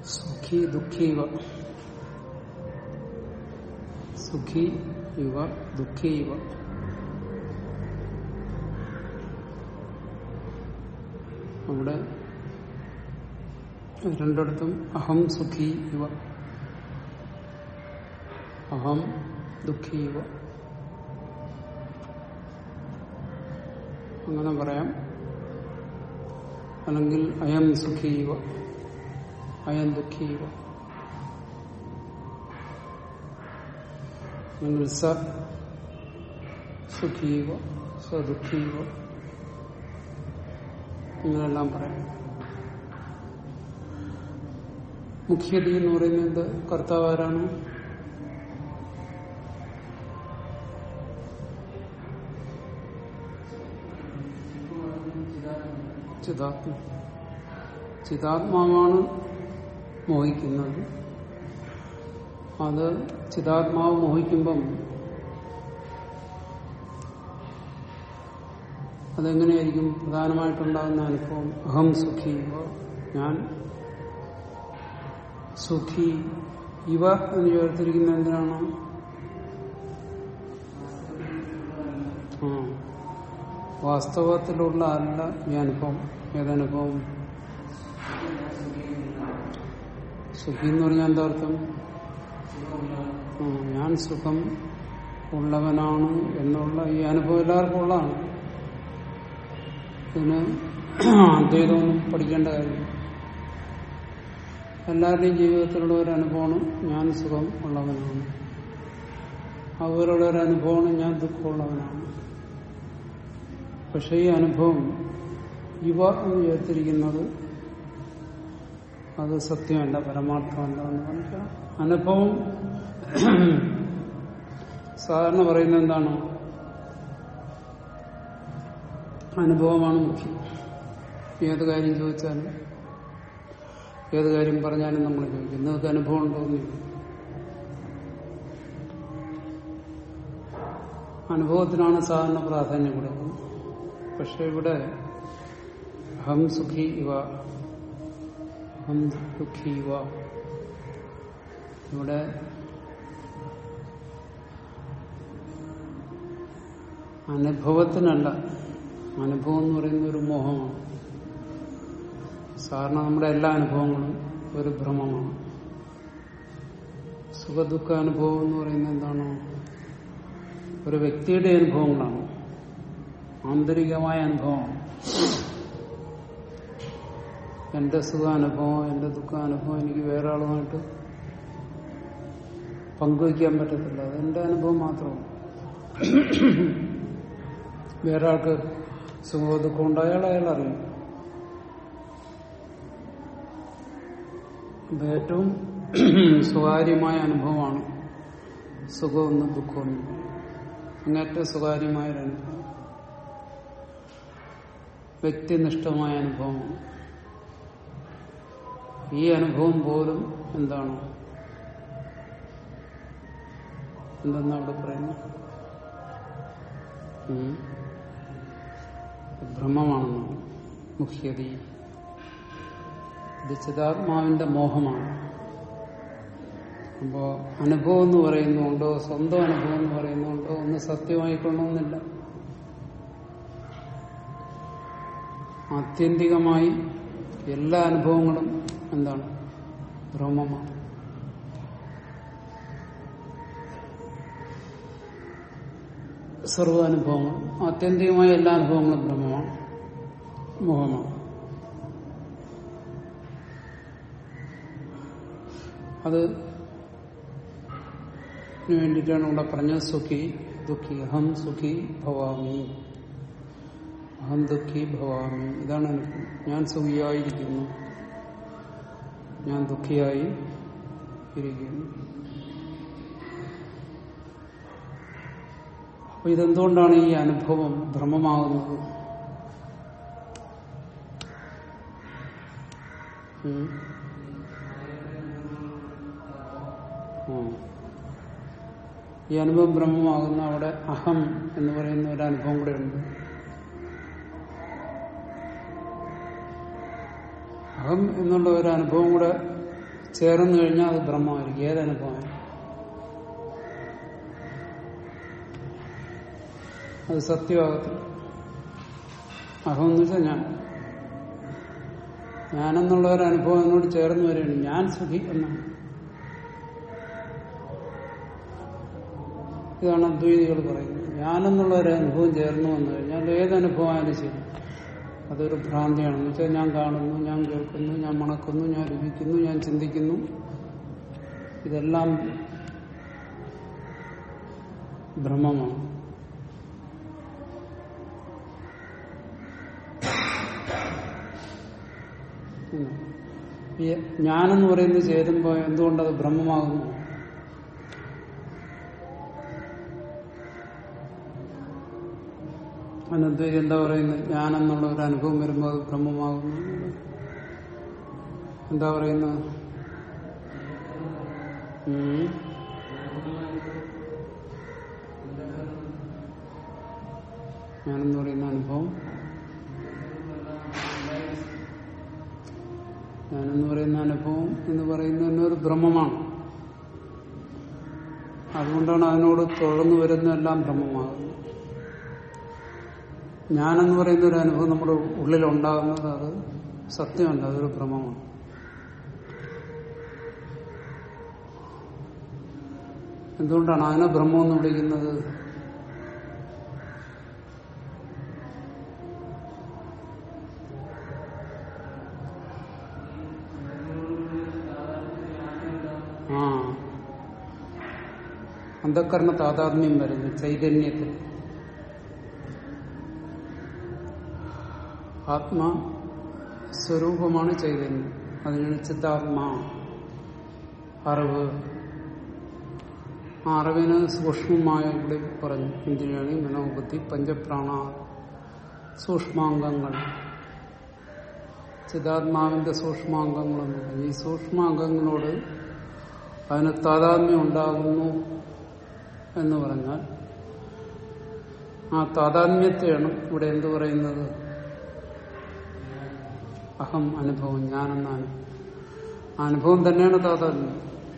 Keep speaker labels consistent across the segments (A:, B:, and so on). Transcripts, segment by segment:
A: സുഖി ദുഃഖീവ സുഖി ഇവ ദുഃഖീവ അവിടെ രണ്ടിടത്തും അഹം സുഖി ഇവ അഹം ദുഃഖി ഇവ അങ്ങനെ പറയാം അല്ലെങ്കിൽ അയം സുഖീവ അയം ദുഃഖീവ അല്ലെങ്കിൽ സ സുഖീവ സ ദുഃഖീവ ഇങ്ങനെല്ലാം പറയാം മുഖ്യതി എന്ന് പറയുന്നത് കർത്താവ് ആരാണ് ചിതാത്മ ചിതാത്മാവാണ് മോഹിക്കുന്നത് അത് ചിതാത്മാവ് മോഹിക്കുമ്പം അതെങ്ങനെയായിരിക്കും പ്രധാനമായിട്ടുണ്ടാകുന്ന അനുഭവം അഹം സുഖി ഞാൻ സുഖി ഇവ എന്ന് ചേർത്തിരിക്കുന്ന എന്തിനാണ് ആ വാസ്തവത്തിലുള്ള അല്ല ഈ അനുഭവം ഏതനുഭവം സുഖി എന്ന് പറഞ്ഞാൽ എന്താ അർത്ഥം ആ, ഞാൻ സുഖം ഉള്ളവനാണ് എന്നുള്ള ഈ അനുഭവം എല്ലാവർക്കും ഉള്ളതാണ് ഇതിന് അദ്വൈതമൊന്നും പഠിക്കേണ്ട കാര്യം എല്ലാവരുടെയും ജീവിതത്തിലുള്ള ഒരു അനുഭവമാണ് ഞാൻ സുഖം ഉള്ളവനാണ് അതുപോലുള്ള ഒരു അനുഭവമാണ് ഞാൻ ദുഃഖമുള്ളവനാണ് പക്ഷെ ഈ അനുഭവം യുവ എന്ന് ചേർത്തിരിക്കുന്നത് അത് സത്യമല്ല പരമാർത്ഥമല്ല എന്ന് പറഞ്ഞാൽ അനുഭവം സാധാരണ പറയുന്നത് എന്താണ് അനുഭവമാണ് മുഖ്യം ഏത് കാര്യം ചോദിച്ചാലും ഏത് കാര്യം പറഞ്ഞാലും നമ്മൾ ചോദിക്കും നിങ്ങൾക്ക് അനുഭവം ഉണ്ടോ എന്ന് ചോദിക്കും. അനുഭവത്തിനാണ് സാധാരണ പ്രാധാന്യം കൊടുക്കുന്നത് പക്ഷെ ഇവിടെ അഹം സുഖി ഇവ അഹം ദുഃഖി ഇവ ഇവിടെ അനുഭവത്തിനല്ല അനുഭവം എന്ന് പറയുന്ന ഒരു മോഹമാണ് സാധാരണ നമ്മുടെ എല്ലാ അനുഭവങ്ങളും ഒരു ഭ്രമമാണ് സുഖദുഃഖ അനുഭവം എന്ന് പറയുന്നത് എന്താണ് ഒരു വ്യക്തിയുടെ അനുഭവങ്ങളാണ് ആന്തരികമായ അനുഭവമാണ് എന്റെ സുഖാനുഭവം എന്റെ ദുഃഖാനുഭവം എനിക്ക് വേറെ ആളുമായിട്ട് പങ്കുവയ്ക്കാൻ പറ്റത്തില്ല അത് എന്റെ അനുഭവം മാത്രമാണ് വേറെ ആൾക്ക് സുഖമോ ദുഃഖം ഉണ്ടായാൽ അയാൾ അറിയും ഇത് ഏറ്റവും സ്വകാര്യമായ അനുഭവമാണ് സുഖമൊന്നും ദുഃഖമൊന്നും അങ്ങേറ്റവും സ്വകാര്യമായ ഒരു അനുഭവം വ്യക്തിനിഷ്ഠമായ അനുഭവമാണ് ഈ അനുഭവം പോലും എന്താണ് എന്തെന്നാ അവിടെ പറയുന്നത് ഉം. ഭ്രമമാണെന്നാണ് മുഖ്യതി ഇത് ചിതാത്മാവിന്റെ മോഹമാണ് അപ്പോ അനുഭവം എന്ന് പറയുന്നുണ്ടോ സ്വന്തം അനുഭവം എന്ന് പറയുന്നുണ്ടോ ഒന്ന് സത്യമായിക്കൊള്ളണമെന്നില്ല ആത്യന്തികമായി എല്ലാ അനുഭവങ്ങളും എന്താണ് ഭ്രമമാണ് സർവാനുഭവങ്ങൾ ആത്യന്തികമായ എല്ലാ അനുഭവങ്ങളും ഭ്രമമാണ് മോഹമാണ് അത് ന് വേണ്ടിയിട്ടാണ് ഇവിടെ പറഞ്ഞത് സുഖി ദുഃഖി അഹം സുഖി ഭവാമി അഹം ദുഃഖി ഭവാമി ഇതാണ് അനുഭവം ഞാൻ സുഖിയായിരിക്കുന്നു ഞാൻ ദുഃഖിയായി ഇരിക്കുന്നു അപ്പൊ ഇതെന്തുകൊണ്ടാണ് ഈ അനുഭവം ഭ്രമമാകുന്നത് ഉം. ഉം. ഈ അനുഭവം ബ്രഹ്മമാകുന്ന അവിടെ അഹം എന്ന് പറയുന്ന ഒരു അനുഭവം കൂടെ ഉണ്ട് അഹം എന്നുള്ള ഒരു അനുഭവം കൂടെ ചേർന്ന് കഴിഞ്ഞാൽ അത് ബ്രഹ്മമായിരിക്കും ഏതനുഭവം അത് സത്യമാകത്തില്ല അഹം എന്ന് വെച്ചാൽ ഞാൻ ഞാനെന്നുള്ള ഒരു അനുഭവം എന്നോട് ചേർന്ന് വരികയാണ് ഞാൻ സുഖി എന്നാണ് ഇതാണ് അദ്വൈതികൾ പറയുന്നത് ഞാനെന്നുള്ള ഒരു അനുഭവം ചേർന്ന് വന്നു കഴിഞ്ഞാൽ ഏതനുഭവമായാലും ശരി അതൊരു ഭ്രാന്തിയാണെന്ന് വെച്ചാൽ ഞാൻ കാണുന്നു ഞാൻ കേൾക്കുന്നു ഞാൻ മണക്കുന്നു ഞാൻ രുചിക്കുന്നു ഞാൻ ചിന്തിക്കുന്നു ഇതെല്ലാം ഭ്രമമാണ് ഉം. ഈ ഞാനെന്ന് പറയുന്നത് ചേരുമ്പോൾ എന്തുകൊണ്ടത് ബ്രഹ്മമാകുന്നു അനദ്വൈതി എന്താ പറയുന്നത് ഞാനെന്നുള്ള ഒരു അനുഭവം വരുമ്പോൾ അത് ബ്രഹ്മമാകുന്നു എന്താ പറയുന്നത് ഉം. ഞാനെന്ന് പറയുന്ന അനുഭവം ഞാനെന്ന് പറയുന്ന അനുഭവം എന്ന് പറയുന്നത് തന്നെ ഒരു ബ്രഹ്മമാണ് അതുകൊണ്ടാണ് അതിനോട് തുടർന്ന് വരുന്നതെല്ലാം ബ്രഹ്മമാകുന്നത് ഞാനെന്ന് പറയുന്ന ഒരു അനുഭവം നമ്മുടെ ഉള്ളിൽ ഉണ്ടാകുന്നത് അത് സത്യമല്ല അതൊരു ഭ്രമമാണ് എന്തുകൊണ്ടാണ് അതിനെ ബ്രഹ്മമെന്ന് വിളിക്കുന്നത് ആ അന്ധക്കരണ താതാത്മ്യം വരുന്നു ചൈതന്യത്തിൽ ആത്മാ സ്വരൂപമാണ് ചൈതന്യം അതിനാണ് ചിത്താത്മാ അറിവ് ആ അറിവിന് സൂക്ഷ്മമായ ഇവിടെ പറഞ്ഞു ഇന്ദ്രിയാണി മനോബുദ്ധി പഞ്ചപ്രാണ സൂക്ഷ്മാംഗങ്ങൾ ചിതാത്മാവിന്റെ സൂക്ഷ്മാംഗങ്ങളെന്ന് പറഞ്ഞു ഈ സൂക്ഷ്മാംഗങ്ങളോട് അതിന് താതാത്മ്യം ഉണ്ടാകുന്നു എന്ന് പറഞ്ഞാൽ ആ താതാത്മ്യത്തെയാണ് ഇവിടെ എന്തു പറയുന്നത് അഹം അനുഭവം ഞാനെന്ന അനുഭവം ആ അനുഭവം തന്നെയാണ് താതാത്മ്യം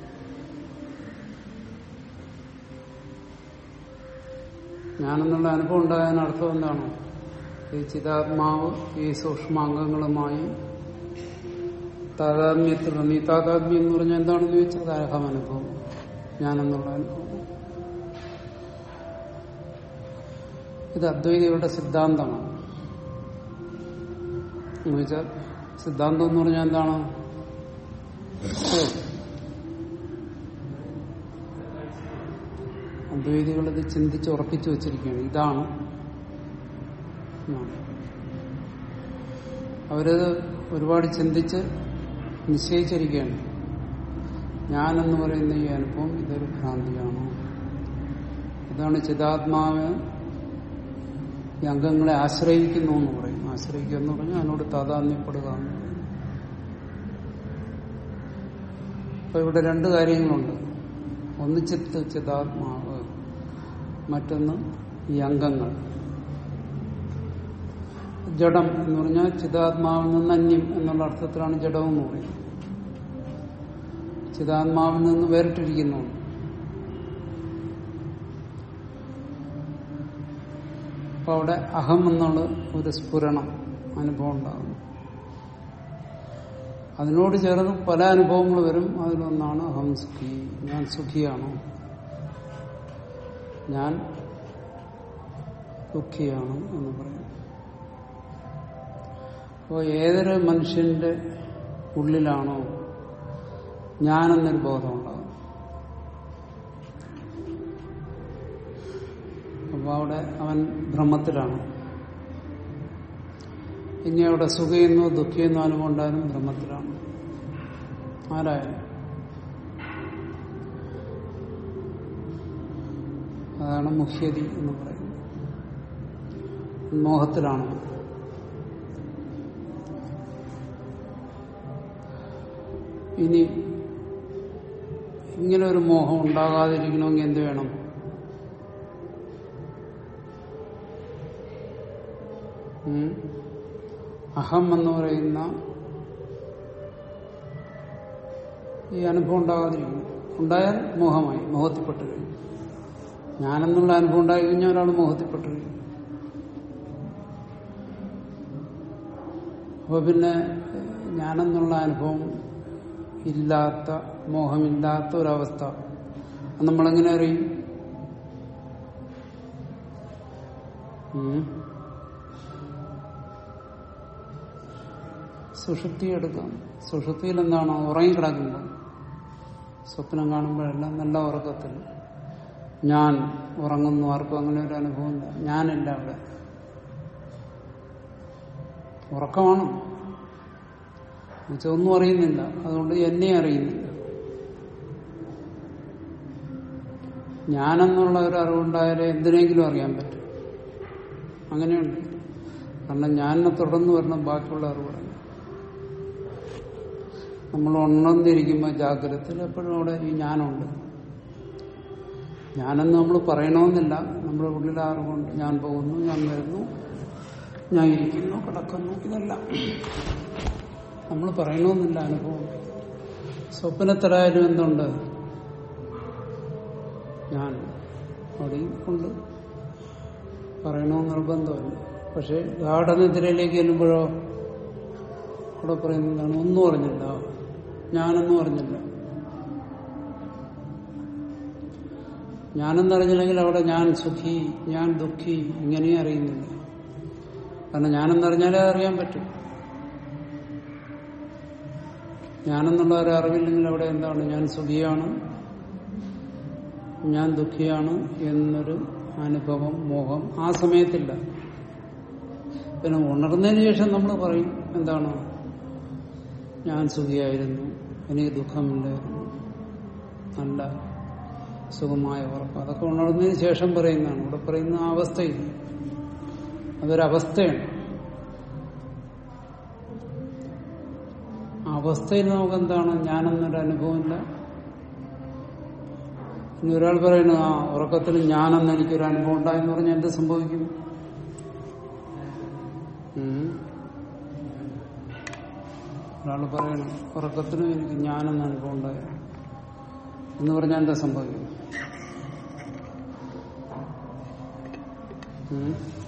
A: ഞാനെന്നുള്ള അനുഭവം ഉണ്ടായതിന് അർത്ഥം എന്താണ് ഈ ചിതാത്മാവ് ഈ സൂക്ഷ്മാംഗങ്ങളുമായി താതാത്മ്യത്തിൽ വന്ന് ഈ താതാത്മ്യം എന്ന് പറഞ്ഞാൽ എന്താണെന്ന് ചോദിച്ചത് അഹം അനുഭവം ഞാനെന്നുള്ള അനുഭവം ഇത് അദ്വൈതികളുടെ സിദ്ധാന്തമാണ് എന്ന് വെച്ചാൽ സിദ്ധാന്തം എന്ന് പറഞ്ഞാൽ എന്താണ് അദ്വൈതികൾ ഇത് ചിന്തിച്ച് ഉറപ്പിച്ചു വെച്ചിരിക്കുകയാണ് ഇതാണ് എന്നാണ്. അവരത് ഒരുപാട് ചിന്തിച്ച് നിശ്ചയിച്ചിരിക്കുകയാണ് ഞാനെന്ന് പറയുന്ന ഈ അനുഭവം ഇതൊരു ഭ്രാന്തിയാണ് ഇതാണ് ചിതാത്മാവ് ഈ അംഗങ്ങളെ ആശ്രയിക്കുന്നു എന്ന് പറയും ആശ്രയിക്കുക എന്ന് പറഞ്ഞാൽ അതിനോട് താതാത്മ്യപ്പെടുക എന്ന് പറയും അപ്പൊ ഇവിടെ രണ്ട് കാര്യങ്ങളുണ്ട് ഒന്ന് ചിത്ത് ചിതാത്മാവ് മറ്റൊന്ന് ഈ അംഗങ്ങൾ ജഡം എന്ന് പറഞ്ഞാൽ ചിതാത്മാവിൽ നിന്ന് അന്യം എന്നുള്ള അർത്ഥത്തിലാണ് ജഡം എന്ന് പറയുന്നത് ചിതാത്മാവിൽ നിന്ന് വേറിട്ടിരിക്കുന്നു അപ്പൊ അവിടെ അഹം എന്നുള്ള ഒരു സ്ഫുരണം അനുഭവം ഉണ്ടാകുന്നു അതിനോട് ചേർന്ന് പല അനുഭവങ്ങൾ വരും അതിലൊന്നാണ് അഹം സുഖി ഞാൻ സുഖിയാണോ ഞാൻ ദുഃഖിയാണ് എന്ന് പറയും അപ്പോൾ ഏതൊരു മനുഷ്യന്റെ ഉള്ളിലാണോ ഞാനെന്നൊരു ബോധം ഉണ്ടാകും അപ്പൊ അവിടെ അവൻ ഭ്രമത്തിലാണ് ഇനി അവിടെ സുഖയെന്നോ ദുഃഖിയെന്നോ അനുഭവം ഉണ്ടായാലും ഭ്രമത്തിലാണ് ആരായാലും അതാണ് മുഹ്യതി എന്ന് പറയുന്നത് മോഹത്തിലാണ് ഇനി ഇങ്ങനെ ഒരു മോഹം ഉണ്ടാകാതിരിക്കണമെങ്കിൽ എന്ത് വേണം ഉം? അഹം എന്ന് പറയുന്ന ഈ അനുഭവം ഉണ്ടാകാതിരിക്കും ഉണ്ടായാൽ മോഹമായി മോഹത്തിൽപ്പെട്ട് കഴിയും ഞാനെന്നുള്ള അനുഭവം ഉണ്ടായി കഴിഞ്ഞാൽ ഒരാൾ മോഹത്തിൽപ്പെട്ട് കഴിയും അപ്പൊ പിന്നെ ഞാനെന്നുള്ള അനുഭവം ഇല്ലാത്ത മോഹമില്ലാത്ത ഒരവസ്ഥ അത് നമ്മളെങ്ങനെ അറിയും ഉം. സുഷുപ്തി എടുക്കാം സുഷുപ്തിയിൽ എന്താണ് ഉറങ്ങിക്കിടക്കുമ്പോൾ സ്വപ്നം കാണുമ്പോഴെല്ലാം നല്ല ഉറക്കത്തിൽ ഞാൻ ഉറങ്ങുന്നു ആർക്കും അങ്ങനെ ഒരു അനുഭവമില്ല ഞാനില്ല അവിടെ ഉറക്കമാണ് എന്നുവെച്ചാൽ ഒന്നും അറിയുന്നില്ല അതുകൊണ്ട് എന്നെ അറിയുന്നില്ല ഞാനെന്നുള്ള ഒരു അറിവുണ്ടായാലേ എന്തിനെങ്കിലും അറിയാൻ പറ്റും അങ്ങനെയുണ്ട് കാരണം ഞാനിനെ തുടർന്ന് വരണം ബാക്കിയുള്ള അറിവുകൾ നമ്മൾ ഉണർന്നിരിക്കുമ്പോൾ ജാഗ്രതത്തിൽ എപ്പോഴും അവിടെ ഈ ഞാനുണ്ട് ഞാനെന്ന് നമ്മൾ പറയണമെന്നില്ല നമ്മുടെ ഉള്ളിൽ അറിവുണ്ട് ഞാൻ പോകുന്നു ഞാൻ വരുന്നു ഞാൻ ഇരിക്കുന്നു കിടക്കുന്നു ഇതെല്ലാം നമ്മൾ പറയണമെന്നില്ല അനുഭവം സ്വപ്നത്തിലായാലും എന്തുണ്ട് ഞാൻ അവിടെയും കൊണ്ട് പറയണമെന്ന് നിർബന്ധമില്ല പക്ഷെ ഗാഠനിദ്രയിലേക്ക് ചെല്ലുമ്പോഴോ അവിടെ പറയുന്നതാണ് ഒന്നും അറിഞ്ഞില്ല ഞാനൊന്നും അറിഞ്ഞില്ല ഞാനെന്നറിഞ്ഞില്ലെങ്കിൽ അവിടെ ഞാൻ സുഖി ഞാൻ ദുഃഖി ഇങ്ങനെയും അറിയുന്നില്ല കാരണം ഞാനെന്നറിഞ്ഞാലേ അറിയാൻ പറ്റും ഞാനെന്നുള്ള ഒരു അറിവില്ലെങ്കിൽ അവിടെ എന്താണ് ഞാൻ സുഖിയാണ് ഞാൻ ദുഃഖിയാണ് എന്നൊരു അനുഭവം മോഹം ആ സമയത്തില്ല പിന്നെ ഉണർന്നതിന് ശേഷം നമ്മൾ പറയും എന്താണ് ഞാൻ സുഖിയായിരുന്നു എനിക്ക് ദുഃഖമില്ലായിരുന്നു നല്ല സുഖമായ ഉറപ്പ് അതൊക്കെ ഉണർന്നതിന് ശേഷം പറയുന്നതാണ് ഇവിടെ പറയുന്ന ആ അവസ്ഥയിൽ അതൊരവസ്ഥയാണ് ആ അവസ്ഥയിൽ നമുക്ക് എന്താണ് ഞാനെന്നൊരു അനുഭവമില്ല ഇനി ഒരാൾ പറയുന്നു ആ ഉറക്കത്തിൽ ഞാനെന്ന് എനിക്കൊരു അനുഭവം ഉണ്ടായെന്ന് പറഞ്ഞാൽ എന്ത് സംഭവിക്കും ഉം. ഒരാൾ പറയണം ഉറക്കത്തിനും എനിക്ക് ഞാനെന്ന് അനുഭവം ഉണ്ടായ എന്ന് പറഞ്ഞാൽ എന്താ സംഭവിക്കും ഉം.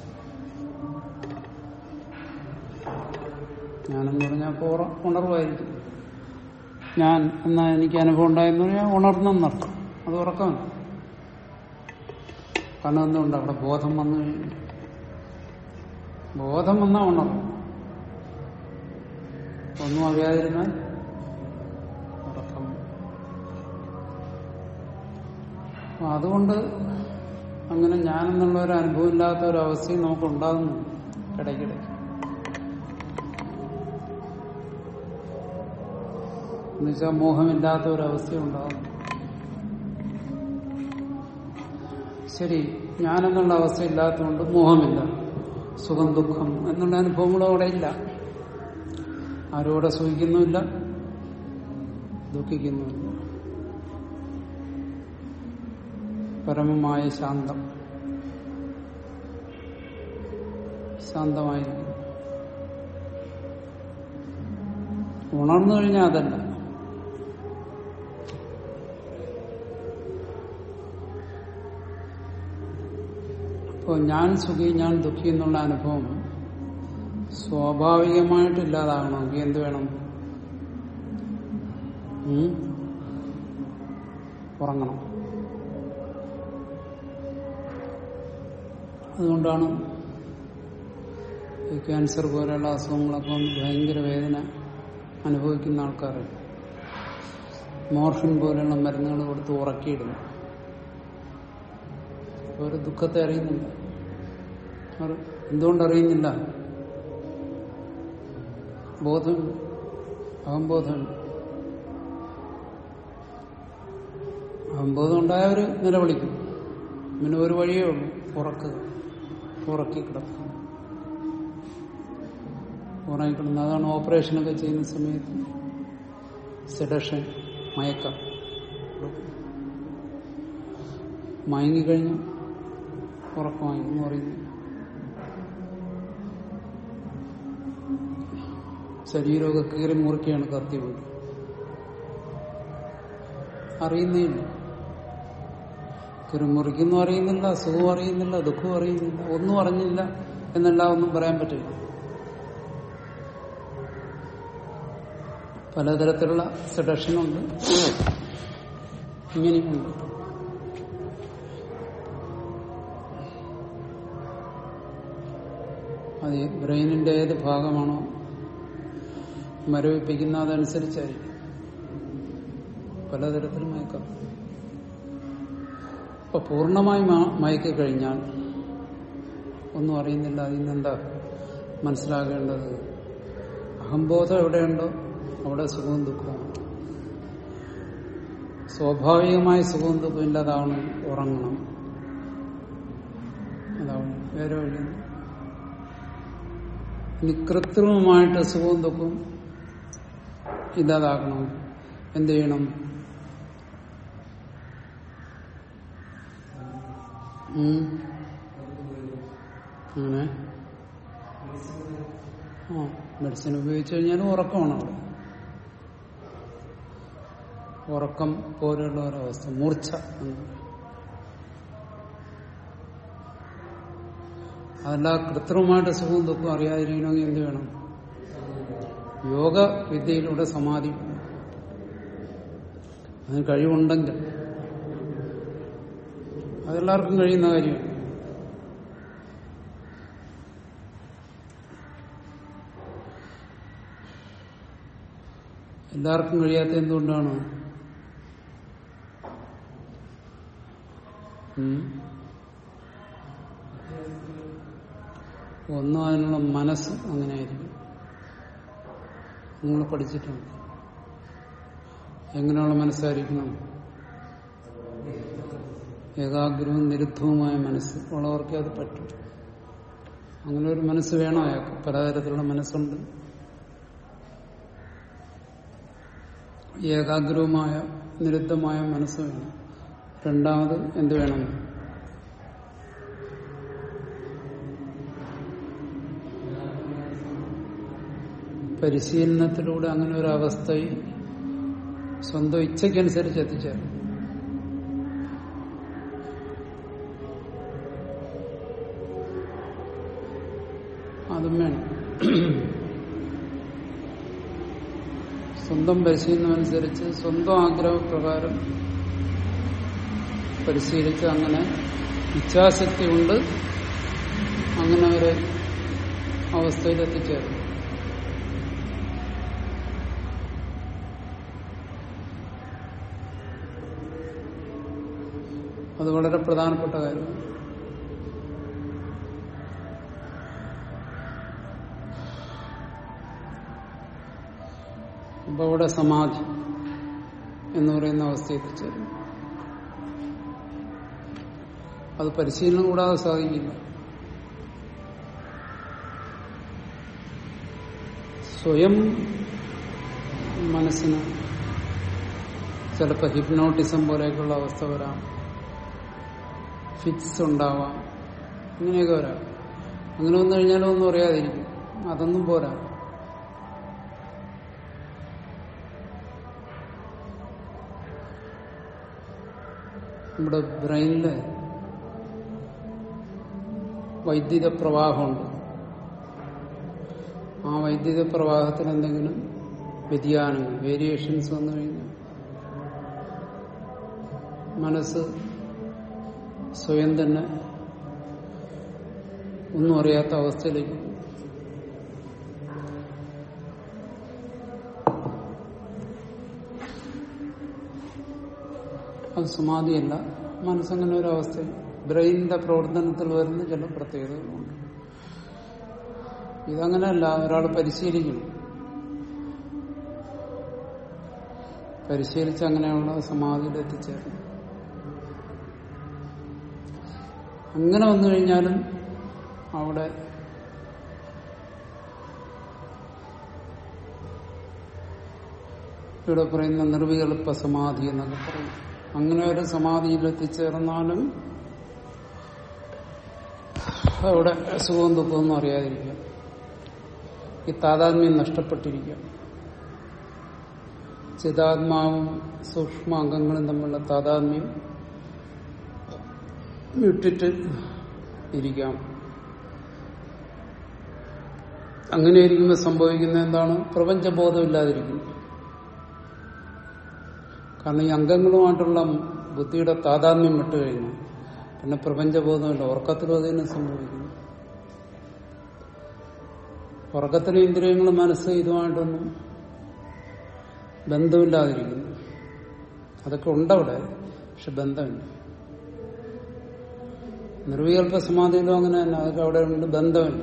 A: ഞാനെന്ന് പറഞ്ഞാൽ അപ്പോൾ ഉറ- ഉണർവായിരിക്കും ഞാൻ എന്നാ എനിക്ക് അനുഭവം ഉണ്ടായെന്ന് പറഞ്ഞാൽ ഉണർന്നെന്നർത്ഥം അത് ഉറക്കമാണ് കാരണം എന്തുകൊണ്ട് അവിടെ ബോധം വന്നു കഴിഞ്ഞു ബോധം വന്നാൽ ഉണർന്നു ഒന്നും അറിയാതിരുന്നാൽ ഉറക്കം അപ്പൊ അതുകൊണ്ട് അങ്ങനെ ഞാനെന്നുള്ള ഒരു അനുഭവം ഇല്ലാത്ത ഒരു അവസ്ഥയും നമുക്ക് ഉണ്ടാകുന്നു ഇടയ്ക്കിടയ്ക്ക് എന്നുവെച്ചാൽ മോഹമില്ലാത്ത ഒരവസ്ഥ ഉണ്ടാകുന്നു ശരി ഞാനെന്നുള്ള അവസ്ഥ ഇല്ലാത്തതുകൊണ്ട് മോഹമില്ല സുഖം ദുഃഖം എന്നുള്ള അനുഭവങ്ങളും അവിടെ ഇല്ല ആരും അവിടെ സുഖിക്കുന്നുമില്ല ദുഃഖിക്കുന്നുമില്ല പരമമായ ശാന്തം ശാന്തമായിരിക്കും ഉണർന്നു കഴിഞ്ഞാൽ അതല്ല അപ്പോൾ ഞാൻ സുഖി ഞാൻ ദുഃഖി എന്നുള്ള അനുഭവം സ്വാഭാവികമായിട്ട് ഇല്ലാതാകണമെങ്കിൽ എന്ത് വേണം ഉം? ഉറങ്ങണം അതുകൊണ്ടാണ് ഈ ക്യാൻസർ പോലെയുള്ള അസുഖങ്ങളൊക്കെ വന്ന് ഭയങ്കര വേദന അനുഭവിക്കുന്ന ആൾക്കാർ മോർഫിൻ പോലെയുള്ള മരുന്നുകൾ കൊടുത്ത് ഉറക്കിയിടുന്നു അവർ ദുഃഖത്തെ അറിയുന്നില്ല അവർ എന്തുകൊണ്ട് അറിയുന്നില്ല ബോധം അഹംബോധമുണ്ട് അഹംബോധം ഉണ്ടായവർ നിലവിളിക്കും പിന്നെ ഒരു വഴിയേ ഉള്ളൂ ഉറക്കുക ഉറക്കി കിടക്കുക ഉറങ്ങിക്കിടന്ന് അതാണ് ഓപ്പറേഷനൊക്കെ ചെയ്യുന്ന സമയത്ത് സെഡഷൻ മയക്കം മയങ്ങിക്കഴിഞ്ഞു ഉറക്കമായി എന്ന് പറയുന്നു ശരീരമൊക്കെ കീറി മുറിക്കുകയാണ് കത്തി കൊണ്ട് അറിയുന്നില്ല കുരുമുറിക്കുന്നു അറിയുന്നില്ല സുഖവും അറിയുന്നില്ല ദുഃഖവും അറിയുന്നില്ല ഒന്നും അറിഞ്ഞില്ല എന്നല്ല ഒന്നും പറയാൻ പറ്റില്ല പലതരത്തിലുള്ള സെഡക്ഷനുണ്ട് ഇങ്ങനെയുണ്ട് അത് ഈ ബ്രെയിനിന്റെ ഏത് ഭാഗമാണോ മരവിപ്പിക്കുന്ന അതനുസരിച്ചായിരിക്കും പലതരത്തിൽ മയക്കാം അപ്പൊ പൂർണ്ണമായി മയക്കി കഴിഞ്ഞാൽ ഒന്നും അറിയുന്നില്ല അതിൽ നിന്നെന്താ മനസ്സിലാകേണ്ടത് അഹംബോധം എവിടെയുണ്ടോ അവിടെ സുഖവും ദുഃഖവും സ്വാഭാവികമായ സുഖവും ദുഃഖവും ഇല്ലാതാവണം ഉറങ്ങണം അതാണ് വേറെ വഴി ഇനി കൃത്രിമമായിട്ട് സുഖവും ദുഃഖവും ഇല്ലാതാക്കണം എന്ത് ചെയ്യണം ഉം. അങ്ങനെ ആ മെഡിസിൻ ഉപയോഗിച്ചു കഴിഞ്ഞാൽ ഉറക്കമാണ് അവിടെ ഉറക്കം പോലെയുള്ള ഒരവസ്ഥ മൂർച്ച എന്ന് പറയും. അതല്ല കൃത്രിമമായിട്ട് സുഖവും ദുഃഖവും അറിയാതിരിക്കണമെങ്കിൽ എന്ത് വേണം യോഗ വിദ്യയിലൂടെ സമാധി വേണം. അതിന് കഴിവുണ്ടെങ്കിൽ അതെല്ലാവർക്കും കഴിയുന്ന കാര്യമാണ് എല്ലാവർക്കും കഴിയാത്ത എന്തുകൊണ്ടാണ് ഉം? ഒന്നും അതിനുള്ള മനസ്സ് അങ്ങനെയായിരിക്കും നിങ്ങൾ പഠിച്ചിട്ടുണ്ട് എങ്ങനെയുള്ള മനസ്സായിരിക്കണം ഏകാഗ്രവും നിരുദ്ധവുമായ മനസ്സ് ഉള്ളവർക്ക് അത് പറ്റും അങ്ങനെ ഒരു മനസ്സ് വേണം അയാൾക്ക് പലതരത്തിലുള്ള മനസ്സുണ്ട് ഏകാഗ്രവുമായ നിരുദ്ധമായ മനസ്സ് വേണം രണ്ടാമത് എന്ത് വേണം പരിശീലനത്തിലൂടെ അങ്ങനെ ഒരു അവസ്ഥയിൽ സ്വന്തം ഇച്ഛയ്ക്കനുസരിച്ച് എത്തിച്ചേരും അതും വേണം സ്വന്തം പരിശീലനം അനുസരിച്ച് സ്വന്തം ആഗ്രഹപ്രകാരം പരിശീലിച്ച് അങ്ങനെ ഇച്ഛാശക്തി കൊണ്ട് അങ്ങനെ ഒരു അവസ്ഥയിൽ എത്തിച്ചേരും അത് വളരെ പ്രധാനപ്പെട്ട കാര്യമാണ് അപ്പൊ അവിടെ സമാധി എന്ന് പറയുന്ന അവസ്ഥ എത്തിച്ചേരും അത് പരിശീലനം കൂടാതെ സാധിക്കില്ല സ്വയം മനസ്സിന് ചിലപ്പോൾ ഹിപ്നോട്ടിസം പോലെയൊക്കെയുള്ള അവസ്ഥ വരാം ഫിറ്റ്സ് ഉണ്ടാവാം ഇങ്ങനെയൊക്കെ വരാം അങ്ങനെ വന്നു കഴിഞ്ഞാലും ഒന്നും അറിയാതിരിക്കും അതൊന്നും പോരാ നമ്മുടെ ബ്രെയിനില് വൈദ്യുത പ്രവാഹമുണ്ട് ആ വൈദ്യുത പ്രവാഹത്തിന് എന്തെങ്കിലും വ്യതിയാനങ്ങൾ വേരിയേഷൻസ് വന്നു കഴിഞ്ഞാൽ മനസ്സ് സ്വയം തന്നെ ഒന്നും അറിയാത്ത അവസ്ഥയിലേക്ക് പോകും. അത് സമാധിയല്ല മനസ്സങ്ങനെ ഒരു അവസ്ഥ ബ്രെയിനിന്റെ പ്രവർത്തനത്തിൽ വരുന്ന ചില പ്രത്യേകതകളുണ്ട് ഇതങ്ങനെയല്ല ഒരാൾ പരിശീലിക്കണം പരിശീലിച്ച് അങ്ങനെയുള്ള സമാധിയിൽ എത്തിച്ചേരണം അങ്ങനെ വന്നു കഴിഞ്ഞാലും അവിടെ ഇവിടെ പറയുന്ന നിർവികൽപ്പ സമാധി എന്നൊക്കെ പറയും അങ്ങനെ ഒരു സമാധിയിൽ എത്തിച്ചേർന്നാലും അവിടെ സുഖവും ദുഃഖമൊന്നും അറിയാതിരിക്കുക ഈ താതാത്മ്യം നഷ്ടപ്പെട്ടിരിക്കുക ചിതാത്മാവും സൂക്ഷ്മ അംഗങ്ങളും തമ്മിലുള്ള താതാത്മ്യം വിട്ടിട്ട് ഇരിക്കാം അങ്ങനെ ഇരിക്കുമ്പോൾ സംഭവിക്കുന്ന എന്താണ് പ്രപഞ്ചബോധമില്ലാതിരിക്കുന്നു കാരണം ഈ അംഗങ്ങളുമായിട്ടുള്ള ബുദ്ധിയുടെ താതാത്മ്യം വിട്ടുകഴിഞ്ഞു പിന്നെ പ്രപഞ്ചബോധമില്ല ഉറക്കത്തിലും അത് തന്നെ സംഭവിക്കുന്നു ഉറക്കത്തിലെ ഇന്ദ്രിയങ്ങൾ മനസ്സ് ഇതുമായിട്ടൊന്നും ബന്ധമില്ലാതിരിക്കുന്നു അതൊക്കെ ഉണ്ടവിടെ പക്ഷെ ബന്ധമില്ല നിർവികൽപ്പ സമാധിയിലും അങ്ങനെ തന്നെ അതൊക്കെ അവിടെ ഉണ്ട് ബന്ധമില്ല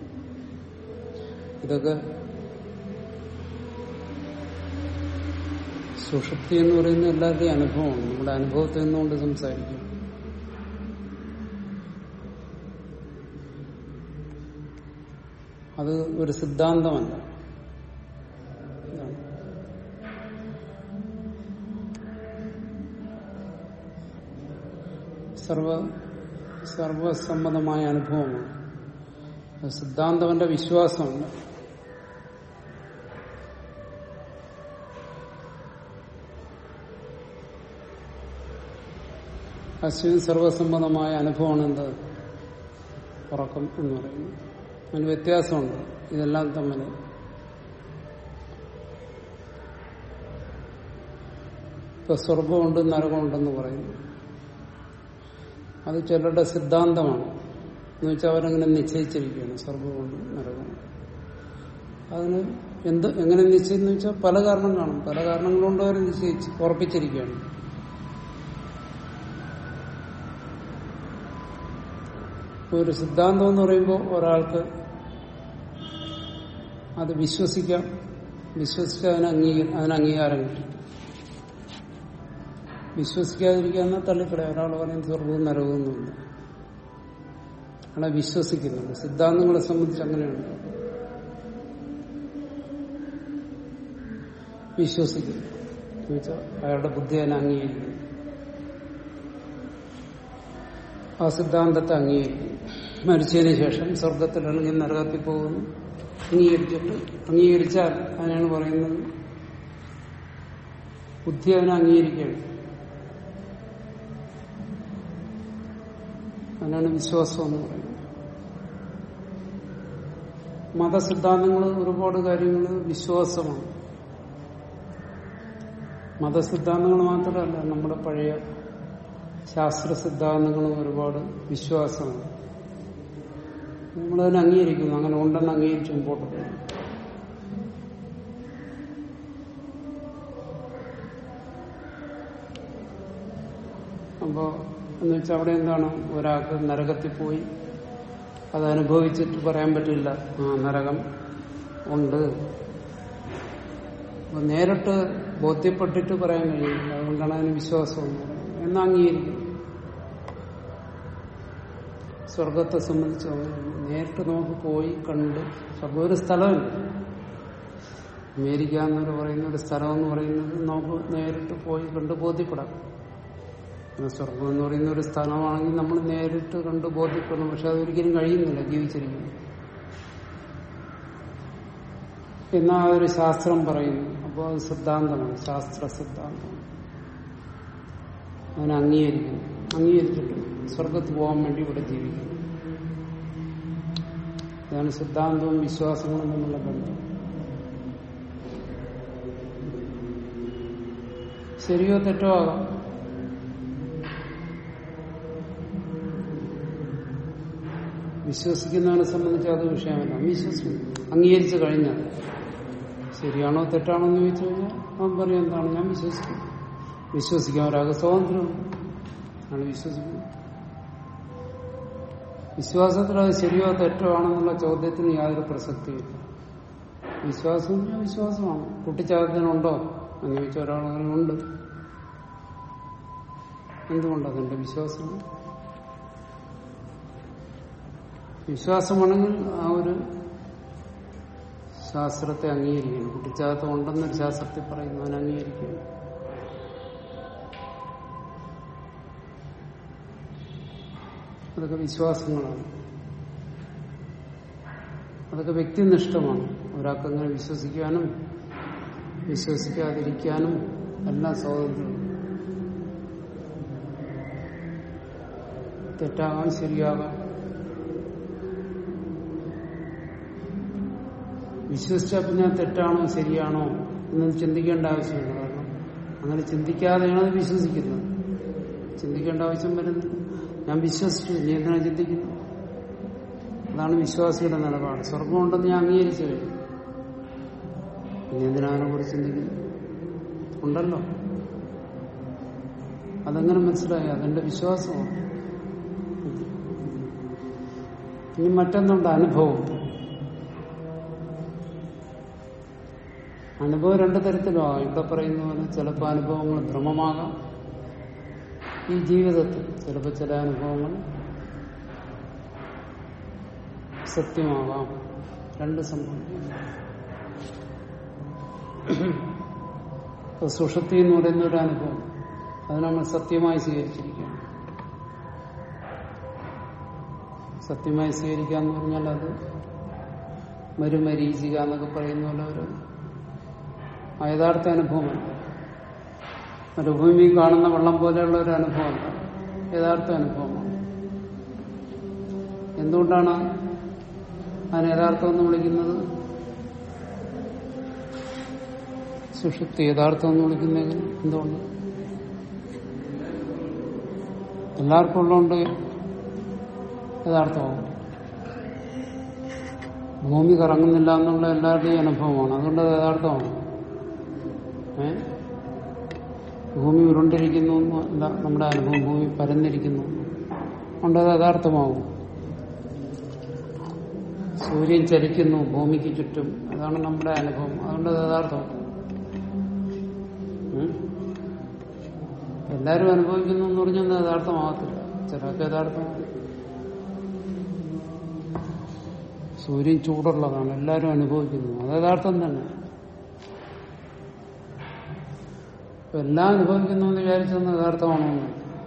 A: ഇതൊക്കെ സുഷുപ്തി എന്ന് പറയുന്ന എല്ലാവരുടെയും അനുഭവമാണ് നമ്മുടെ അനുഭവത്തിൽ നിന്നുകൊണ്ട് സംസാരിക്കും അത് ഒരു സിദ്ധാന്തമല്ല ഇതാണ്. സർവ സർവസമ്മതമായ അനുഭവമാണ് അത് സിദ്ധാന്തവന്റെ വിശ്വാസമല്ല അശ്വിന് സർവസമ്മതമായ അനുഭവമാണ് എന്ത് ഉറക്കം എന്ന് പറയുന്നത് അതിന് വ്യത്യാസമുണ്ട് ഇതെല്ലാം തമ്മിൽ ഇപ്പൊ സ്വർഗമുണ്ട് നരകമുണ്ടെന്ന് പറയുന്നു അത് ചിലരുടെ സിദ്ധാന്തമാണ് എന്ന് വെച്ചാൽ അവരങ്ങനെ നിശ്ചയിച്ചിരിക്കുകയാണ് സ്വർഗമുണ്ട് നരകമുണ്ട് അതിന് എന്ത് എങ്ങനെ നിശ്ചയിച്ചെന്ന് വെച്ചാൽ പല കാരണം കാണും പല കാരണങ്ങൾ കൊണ്ട് അവർ നിശ്ചയിച്ച് ഉറപ്പിച്ചിരിക്കുകയാണ് ഇപ്പൊ ഒരു സിദ്ധാന്തം എന്ന് പറയുമ്പോൾ ഒരാൾക്ക് അത് വിശ്വസിക്കാം വിശ്വസിച്ച് അതിന് അംഗീക അതിന് അംഗീകാരം കിട്ടും വിശ്വസിക്കാതിരിക്കാന്ന തള്ളിക്കളയാം ഒരാൾ പറയും സ്വർഗവും നരകവും ഒന്നുമില്ല അയാളെ വിശ്വസിക്കുന്നുണ്ട് സിദ്ധാന്തങ്ങളെ സംബന്ധിച്ച് അങ്ങനെയുണ്ട് വിശ്വസിക്കുന്നു എന്നുവെച്ചാൽ അയാളുടെ ബുദ്ധി അതിനെ അംഗീകരിക്കുന്നു ആ സിദ്ധാന്തത്തെ അംഗീകരിക്കും മരിച്ചതിന് ശേഷം സ്വർഗത്തിൽ അല്ലെങ്കിൽ നരകത്തിൽ പോകുന്നു അംഗീകരിച്ചിട്ട് അംഗീകരിച്ചാൽ അതിനാണ് പറയുന്നത് ബുദ്ധി അതിനെ അംഗീകരിക്കുകയാണ് അതിനാണ് വിശ്വാസം എന്ന് പറയുന്നത് മതസിദ്ധാന്തങ്ങൾ ഒരുപാട് കാര്യങ്ങൾ വിശ്വാസമാണ് മതസിദ്ധാന്തങ്ങൾ മാത്രമല്ല നമ്മുടെ പഴയ ശാസ്ത്ര സിദ്ധാന്തങ്ങളും ഒരുപാട് വിശ്വാസമാണ് നമ്മളതിനെ അംഗീകരിക്കുന്നു അങ്ങനെ ഉണ്ടെന്ന് അംഗീകരിച്ച് മുമ്പോട്ട് പോകും അപ്പോ എന്ന് വെച്ചാൽ അവിടെ എന്താണ് ഒരാൾക്ക് നരകത്തിൽ പോയി അത് അനുഭവിച്ചിട്ട് പറയാൻ പറ്റില്ല ആ നരകം ഉണ്ട് അപ്പൊ നേരിട്ട് ബോധ്യപ്പെട്ടിട്ട് പറയാൻ കഴിയില്ല അതുകൊണ്ടാണ് അതിന് വിശ്വാസം എന്ന് പറയുന്നത് എന്ന് അംഗീകരിക്കും സ്വർഗത്തെ സംബന്ധിച്ച് അങ്ങനെയാണ്. നേരിട്ട് നമുക്ക് പോയി കണ്ട് സ്വർഗം ഒരു സ്ഥലമല്ല അമേരിക്ക എന്നൊരു പറയുന്ന ഒരു സ്ഥലം എന്ന് പറയുന്നത് നമുക്ക് നേരിട്ട് പോയി കണ്ട് ബോധ്യപ്പെടാം പിന്നെ സ്വർഗം എന്ന് പറയുന്ന ഒരു സ്ഥലമാണെങ്കിൽ നമ്മൾ നേരിട്ട് കണ്ട് ബോധ്യപ്പെടണം പക്ഷെ അതൊരിക്കലും കഴിയുന്നില്ല ജീവിച്ചിരിക്കുന്നു എന്നാ ഒരു ശാസ്ത്രം പറയുന്നു അപ്പോൾ അത് സിദ്ധാന്തമാണ് ശാസ്ത്ര സിദ്ധാന്തമാണ് അതിനെ അംഗീകരിക്കുന്നു അംഗീകരിച്ചിട്ട് സ്വർഗത്ത് പോകാൻ വേണ്ടി ഇവിടെ ജീവിക്കുന്നു ഇതാണ് സിദ്ധാന്തവും വിശ്വാസങ്ങളും തമ്മിലുള്ള ബന്ധം ശരിയോ തെറ്റോ ആകാം വിശ്വസിക്കുന്നവനെ സംബന്ധിച്ച് അത് വിഷയമല്ല വിശ്വസിക്കുന്നു അംഗീകരിച്ചു കഴിഞ്ഞാൽ ശരിയാണോ തെറ്റാണോ എന്ന് ചോദിച്ചു കഴിഞ്ഞാൽ അവൻ പറയും എന്താണ് ഞാൻ വിശ്വസിക്കുന്നു വിശ്വസിക്കാൻ ഒരാൾക്ക് സ്വാതന്ത്ര്യമുണ്ട് ആണ് വിശ്വസിക്കുന്നത് വിശ്വാസത്തിൽ അത് ശരിയോ തെറ്റോ ആണെന്നുള്ള ചോദ്യത്തിന് യാതൊരു പ്രസക്തിയില്ല വിശ്വാസം ഞാൻ വിശ്വാസമാണ് കുട്ടിച്ചാതത്തിനുണ്ടോ എന്ന് ചോദിച്ച ഒരാൾ അങ്ങനെ ഉണ്ട് എന്തുകൊണ്ട് അതെന്റെ വിശ്വാസമാണ് വിശ്വാസമാണെങ്കിൽ ആ ഒരു ശാസ്ത്രത്തെ അംഗീകരിക്കണം കുട്ടിച്ചാതം ഉണ്ടെന്നൊരു ശാസ്ത്രത്തിൽ പറയുന്നു അതിനെ അംഗീകരിക്കണം അതൊക്കെ വിശ്വാസങ്ങളാണ് അതൊക്കെ വ്യക്തിനിഷ്ഠമാണ് ഒരാൾക്ക് അങ്ങനെ വിശ്വസിക്കാനും വിശ്വസിക്കാതിരിക്കാനും എല്ലാം സ്വാതന്ത്ര്യം തെറ്റാകാം ശരിയാകാം വിശ്വസിച്ചാൽ പിന്നെ അത് തെറ്റാണോ ശരിയാണോ എന്ന് ചിന്തിക്കേണ്ട ആവശ്യമില്ല കാരണം അങ്ങനെ ചിന്തിക്കാതെയാണ് അത് വിശ്വസിക്കുന്നത് ചിന്തിക്കേണ്ട ആവശ്യം വരുന്നില്ല ഞാൻ വിശ്വസിച്ചു നീ എന്തിനാ ചിന്തിക്കുന്നു അതാണ് വിശ്വാസിയുടെ നിലപാട് സ്വർഗമുണ്ടെന്ന് ഞാൻ അംഗീകരിച്ചു കഴിഞ്ഞു ഇനി എന്തിനാ അതിനെ കുറിച്ച് ചിന്തിക്കുന്നു ഉണ്ടല്ലോ അതെങ്ങനെ മനസ്സിലായി അതെന്റെ വിശ്വാസമാണ് ഇനി മറ്റൊന്നുണ്ട് അനുഭവം അനുഭവം രണ്ടു തരത്തിലുമാകാം ഇവിടെ പറയുന്ന പോലെ ചിലപ്പോൾ അനുഭവങ്ങൾ ഭ്രമമാകാം ഈ ജീവിതത്തിൽ ചിലപ്പോൾ ചില അനുഭവങ്ങൾ സത്യമാവാം രണ്ട് സംഭവിക്കും സുഷുപ്തി എന്ന് പറയുന്ന ഒരു അനുഭവം അത് നമ്മൾ സത്യമായി സ്വീകരിച്ചിരിക്കുകയാണ് സത്യമായി സ്വീകരിക്കുക എന്ന് പറഞ്ഞാൽ അത് മരുമരീചിക എന്നൊക്കെ പറയുന്ന പോലെ ഒരു യഥാർത്ഥ അനുഭവമല്ല മരുഭൂമി കാണുന്ന വെള്ളം പോലെയുള്ള ഒരു അനുഭവമല്ല യഥാർത്ഥ അനുഭവമാണ് എന്തുകൊണ്ടാണ് അതിന് യഥാർത്ഥം എന്ന് വിളിക്കുന്നത് സുഷുപ്തി യഥാർത്ഥം എന്ന് വിളിക്കുന്നത് എന്തുകൊണ്ട് എല്ലാവർക്കും ഉള്ളതുകൊണ്ട് യഥാർത്ഥമാവും ഭൂമി കറങ്ങുന്നില്ല എന്നുള്ള എല്ലാവരുടെയും അനുഭവമാണ് അതുകൊണ്ട് അത് യഥാർത്ഥമാണ് ഏ ഭൂമി ഉരുണ്ടിരിക്കുന്നു അല്ല നമ്മുടെ അനുഭവം ഭൂമി പരന്നിരിക്കുന്നു അതുകൊണ്ട് അത് യഥാർത്ഥമാവും സൂര്യൻ ചലിക്കുന്നു ഭൂമിക്ക് ചുറ്റും അതാണ് നമ്മുടെ അനുഭവം അതുകൊണ്ട് അത് യഥാർത്ഥമാണ് ഉം? എല്ലാവരും അനുഭവിക്കുന്നു എന്ന് പറഞ്ഞാൽ യഥാർത്ഥമാകത്തില്ല ചിലർക്ക് യഥാർത്ഥമാകും സൂര്യൻ ചൂടുള്ളതാണ് എല്ലാവരും അനുഭവിക്കുന്നു അത് യഥാർത്ഥം തന്നെ അപ്പൊ എല്ലാം അനുഭവിക്കുന്നു എന്ന് വിചാരിച്ചൊന്ന് യഥാർത്ഥമാണോ എന്ന്?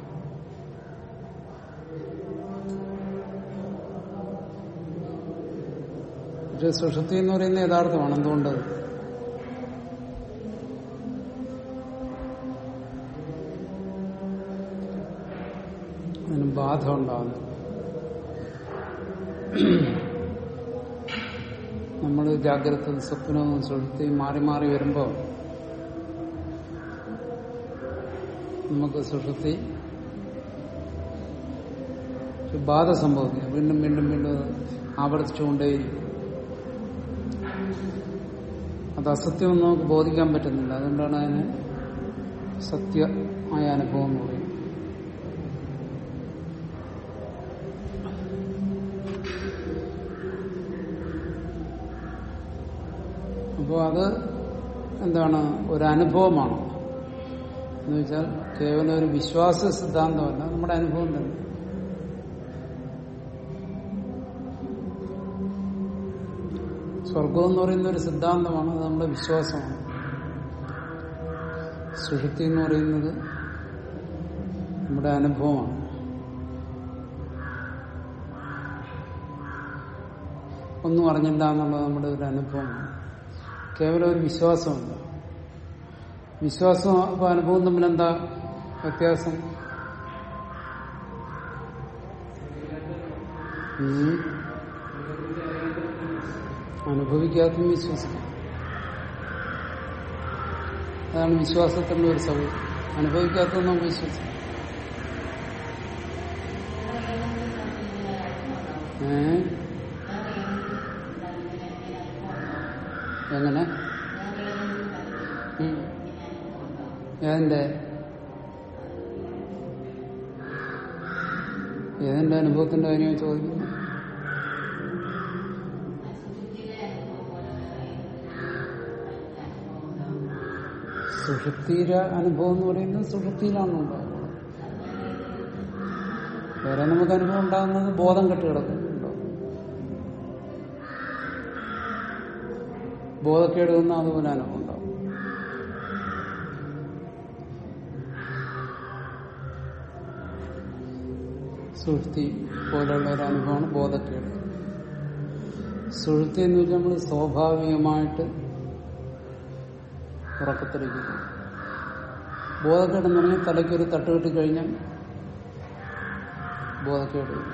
A: പക്ഷെ സുഷുപ്തി എന്ന് പറയുന്നത് യഥാർത്ഥമാണ് എന്തുകൊണ്ട് അതിന് ബാധ ഉണ്ടാകുന്നു നമ്മൾ ജാഗ്രത സ്വപ്നവും സുഷുപ്തിയും മാറി മാറി വരുമ്പോൾ നമുക്ക് സുഷുപ്തി ഒരു ബാധ സംഭവിക്കുക വീണ്ടും വീണ്ടും വീണ്ടും അത് ആവർത്തിച്ചുകൊണ്ടേയിരിക്കും അത് അസത്യമെന്ന് നമുക്ക് ബോധിക്കാൻ പറ്റുന്നില്ല അതുകൊണ്ടാണ് അതിന് സത്യമായ അനുഭവം എന്ന് പറയുന്നത് അപ്പോൾ അത് എന്താണ് ഒരു അനുഭവമാണ് എന്ന് വെച്ചാൽ കേവലം ഒരു വിശ്വാസ സിദ്ധാന്തമല്ല നമ്മുടെ അനുഭവം തന്നെ സ്വർഗം എന്ന് പറയുന്ന ഒരു സിദ്ധാന്തമാണ് അത് നമ്മുടെ വിശ്വാസമാണ് സുഷുപ്തി എന്ന് പറയുന്നത് നമ്മുടെ അനുഭവമാണ് ഒന്നും അറിഞ്ഞില്ല എന്നുള്ളത് നമ്മുടെ ഒരു അനുഭവമാണ് കേവലം ഒരു വിശ്വാസമല്ല വിശ്വാസവും അപ്പൊ അനുഭവം തമ്മിൽ എന്താ വ്യത്യാസം ഉം. അനുഭവിക്കാത്തതും വിശ്വസിക്കും അതാണ് വിശ്വാസത്തിന്റെ ഒരു സൗകര്യം അനുഭവിക്കാത്തതും നമുക്ക് വിശ്വസിക്കും ഏ എങ്ങനെ ഉം. ഏതിന്റെ ഏതിന്റെ അനുഭവത്തിന്റെ കാര്യമാണ് ചോദിക്കുന്നത് സുഷുപ്തിയുടെ അനുഭവം എന്ന് പറയുന്നത് സുഷുപ്തിയിലാണ് ഉണ്ടാകുന്നത് വേറെ നമുക്ക് അനുഭവം ഉണ്ടാകുന്നത് ബോധം കെട്ട് കിടക്കുന്നുണ്ടാവും ബോധക്കേട് വന്നാൽ അതുപോലെ അനുഭവം ഉണ്ടാവും സുഹൃത്തി പോലുള്ള ഒരു അനുഭവമാണ് ബോധക്കേട് സുഹൃത്തി എന്ന് വെച്ചാൽ നമ്മൾ സ്വാഭാവികമായിട്ട് ഉറക്കത്തിലേക്ക് പോകും. ബോധക്കേടെന്ന് പറഞ്ഞാൽ തലയ്ക്കൊരു തട്ട് കിട്ടിക്കഴിഞ്ഞാൽ ബോധക്കേട് വരും.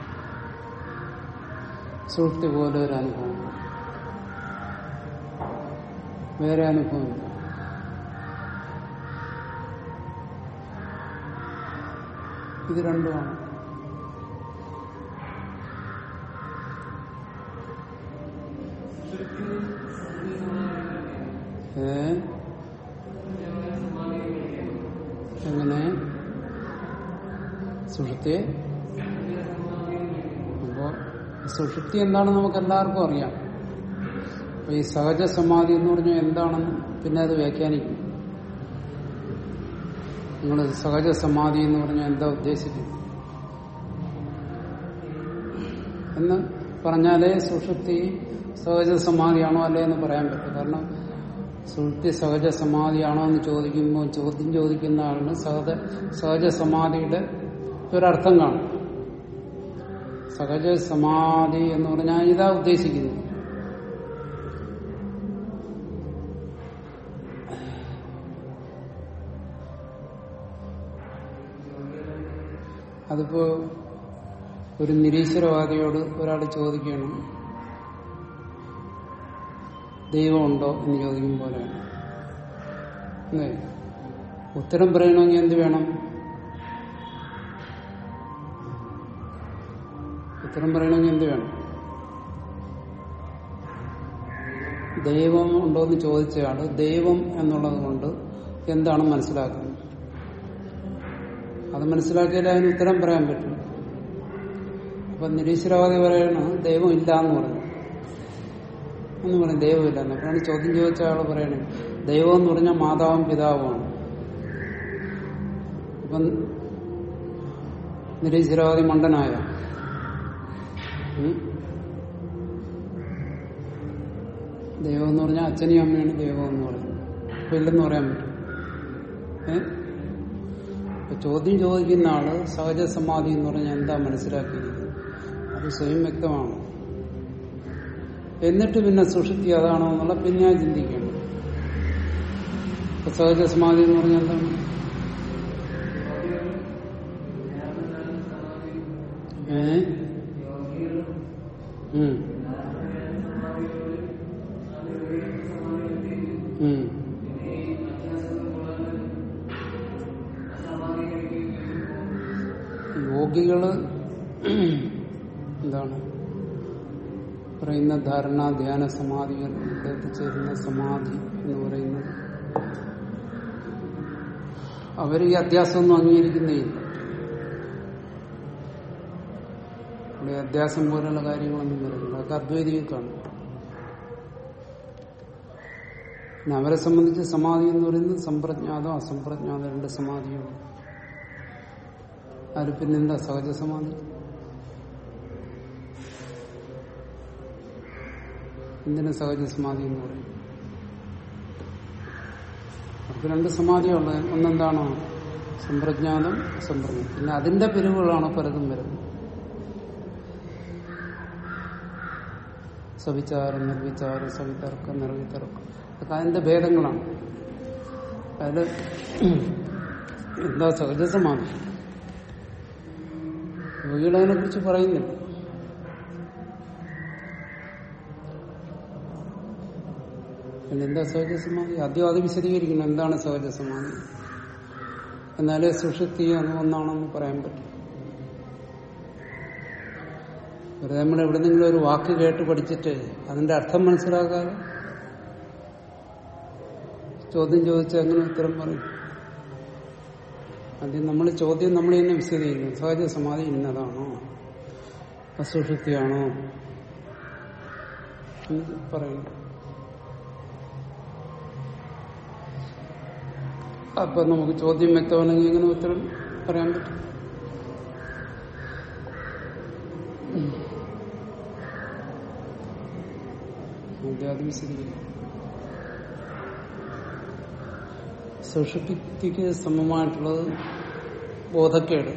A: സുഹൃത്തി പോലെ ഒരു അനുഭവം വേറെ അനുഭവമില്ല ഇത് രണ്ടുമാണ് ഏ എങ്ങനെ സുഷുപ്തിയെ അപ്പോ സുഷുപ്തി എന്താണെന്ന് നമുക്ക് എല്ലാവർക്കും അറിയാം അപ്പൊ ഈ സഹജ സമാധി എന്ന് പറഞ്ഞാൽ എന്താണെന്ന് പിന്നെ അത് വ്യാഖ്യാനിക്കും നിങ്ങൾ സഹജ സമാധി എന്ന് പറഞ്ഞാൽ എന്താ ഉദ്ദേശിക്കുന്നത് എന്ന് പറഞ്ഞാലേ സുഷുപ്തി സഹജ സമാധിയാണോ അല്ലേ എന്ന് പറയാൻ പറ്റും കാരണം സുഷുപ്തി സഹജ സമാധിയാണോ എന്ന് ചോദിക്കുമ്പോൾ ചോദ്യം ചോദിക്കുന്ന ആളിന് സഹജ സഹജ സമാധിയുടെ ഒരർത്ഥം കാണും സഹജ സമാധി എന്ന് പറഞ്ഞാൽ ഇതാ ഉദ്ദേശിക്കുന്നത് അതിപ്പോ ഒരു നിരീശ്വരവാദിയോട് ഒരാൾ ചോദിക്കണം ദൈവമുണ്ടോ എന്ന് ചോദിക്കും പോലെയാണ് അല്ലേ ഉത്തരം പറയണമെങ്കിൽ എന്ത് വേണം ഉത്തരം പറയണമെങ്കിൽ എന്ത് വേണം ദൈവം ഉണ്ടോ എന്ന് ചോദിച്ചയാള് ദൈവം എന്നുള്ളത് കൊണ്ട് എന്താണ് മനസ്സിലാക്കുന്നത് അത് മനസ്സിലാക്കിയാലേ അതിന് ഉത്തരം പറയാൻ പറ്റും അപ്പൊ നിരീശ്വരവാദി പറയണ ദൈവം ഇല്ല എന്ന് പറഞ്ഞു എന്ന് പറയും ദൈവമില്ല എന്ന് അപ്പോഴാണ് ചോദ്യം ചോദിച്ച ആള് പറയണേ ദൈവം എന്ന് പറഞ്ഞാൽ മാതാവും പിതാവുമാണ് അപ്പം നിരീശ്വരവാദി മണ്ടനായ ഉം? ദൈവം എന്ന് പറഞ്ഞാൽ അച്ഛനെയും അമ്മയാണ് ദൈവം എന്ന് പറയുന്നത് അപ്പൊ ഇല്ലെന്ന് പറയാൻ പറ്റും ഏ അപ്പൊ ചോദ്യം ചോദിക്കുന്ന ആള് സഹജ സമാധി എന്ന് പറഞ്ഞാൽ എന്താ മനസ്സിലാക്കിയിരിക്കുന്നത് അത് സ്വയം വ്യക്തമാണ് എന്നിട്ട് പിന്നെ സുഷുപ്തി അതാണോ എന്നുള്ള പിന്നെ ഞാൻ ചിന്തിക്കണം ഇപ്പൊ സഹജ സമാധി എന്ന് പറഞ്ഞാൽ എന്താണ് ഏ ഉം. ഉം. യോഗികള് എന്താണ് പറയുന്ന ധാരണ ധ്യാന സമാധികളിൽ എത്തിച്ചേരുന്ന സമാധി എന്ന് പറയുന്നത് അവർ ഈ അധ്യാസമൊന്നും അംഗീകരിക്കുന്നേ ഇല്ല ഇവിടെ അധ്യാസം പോലുള്ള കാര്യങ്ങളൊന്നും വരുന്നില്ല അതൊക്കെ അദ്വൈതികത്താണ് പിന്നെ അവരെ സംബന്ധിച്ച് സമാധി എന്ന് പറയുന്നത് സമ്പ്രജ്ഞാതം അസംപ്രജ്ഞാതം രണ്ട് സമാധിയാണ് അതിൽ പിന്നെന്താ സഹജ സമാധി എന്തിനു സഹജ സമാധി എന്ന് പറയും അവർക്ക് രണ്ട് സമാധിയുള്ളത് ഒന്നെന്താണോ സമ്പ്രജ്ഞാതം അസംപ്രജ്ഞാതം പിന്നെ അതിന്റെ പിരിവുകളാണ് പലതും വരുന്നത് സവിചാരം നിർവിചാരം സവിതർക്കം നിർവിതർക്കം അതൊക്കെ അതിന്റെ ഭേദങ്ങളാണ് അതില് എന്താ സഹജ സമാധി യോഗികളതിനെ കുറിച്ച് പറയുന്നില്ല പിന്നെ എന്താ സഹജ സമാധി ആദ്യം അത് വിശദീകരിക്കണം എന്താണ് സഹജ സമാധി എന്നാലേ സുഷുപ്തി അത് ഒന്നാണെന്ന് പറയാൻ പറ്റും വെറുതെ നമ്മൾ എവിടെന്നെങ്കിലും ഒരു വാക്ക് കേട്ട് പഠിച്ചിട്ട് അതിന്റെ അർത്ഥം മനസ്സിലാക്കാതെ ചോദ്യം ചോദിച്ച് അങ്ങനെ ഉത്തരം പറയും ആദ്യം നമ്മൾ ചോദ്യം നമ്മൾ തന്നെ വിശദീകരിക്കും സഹജ സമാധി ഇന്നതാണോ അസുഷുപ്തിയാണോ എന്ന് പറയുന്നു അപ്പൊ നമുക്ക് ചോദ്യം വ്യക്തമാണെങ്കിൽ ഇങ്ങനെ ഉത്തരം പറയാൻ പറ്റും ആദ്യം വിശദീകരിക്കും സുഷുപ്തിക്ക് സമമായിട്ടുള്ളത് ബോധക്കേട്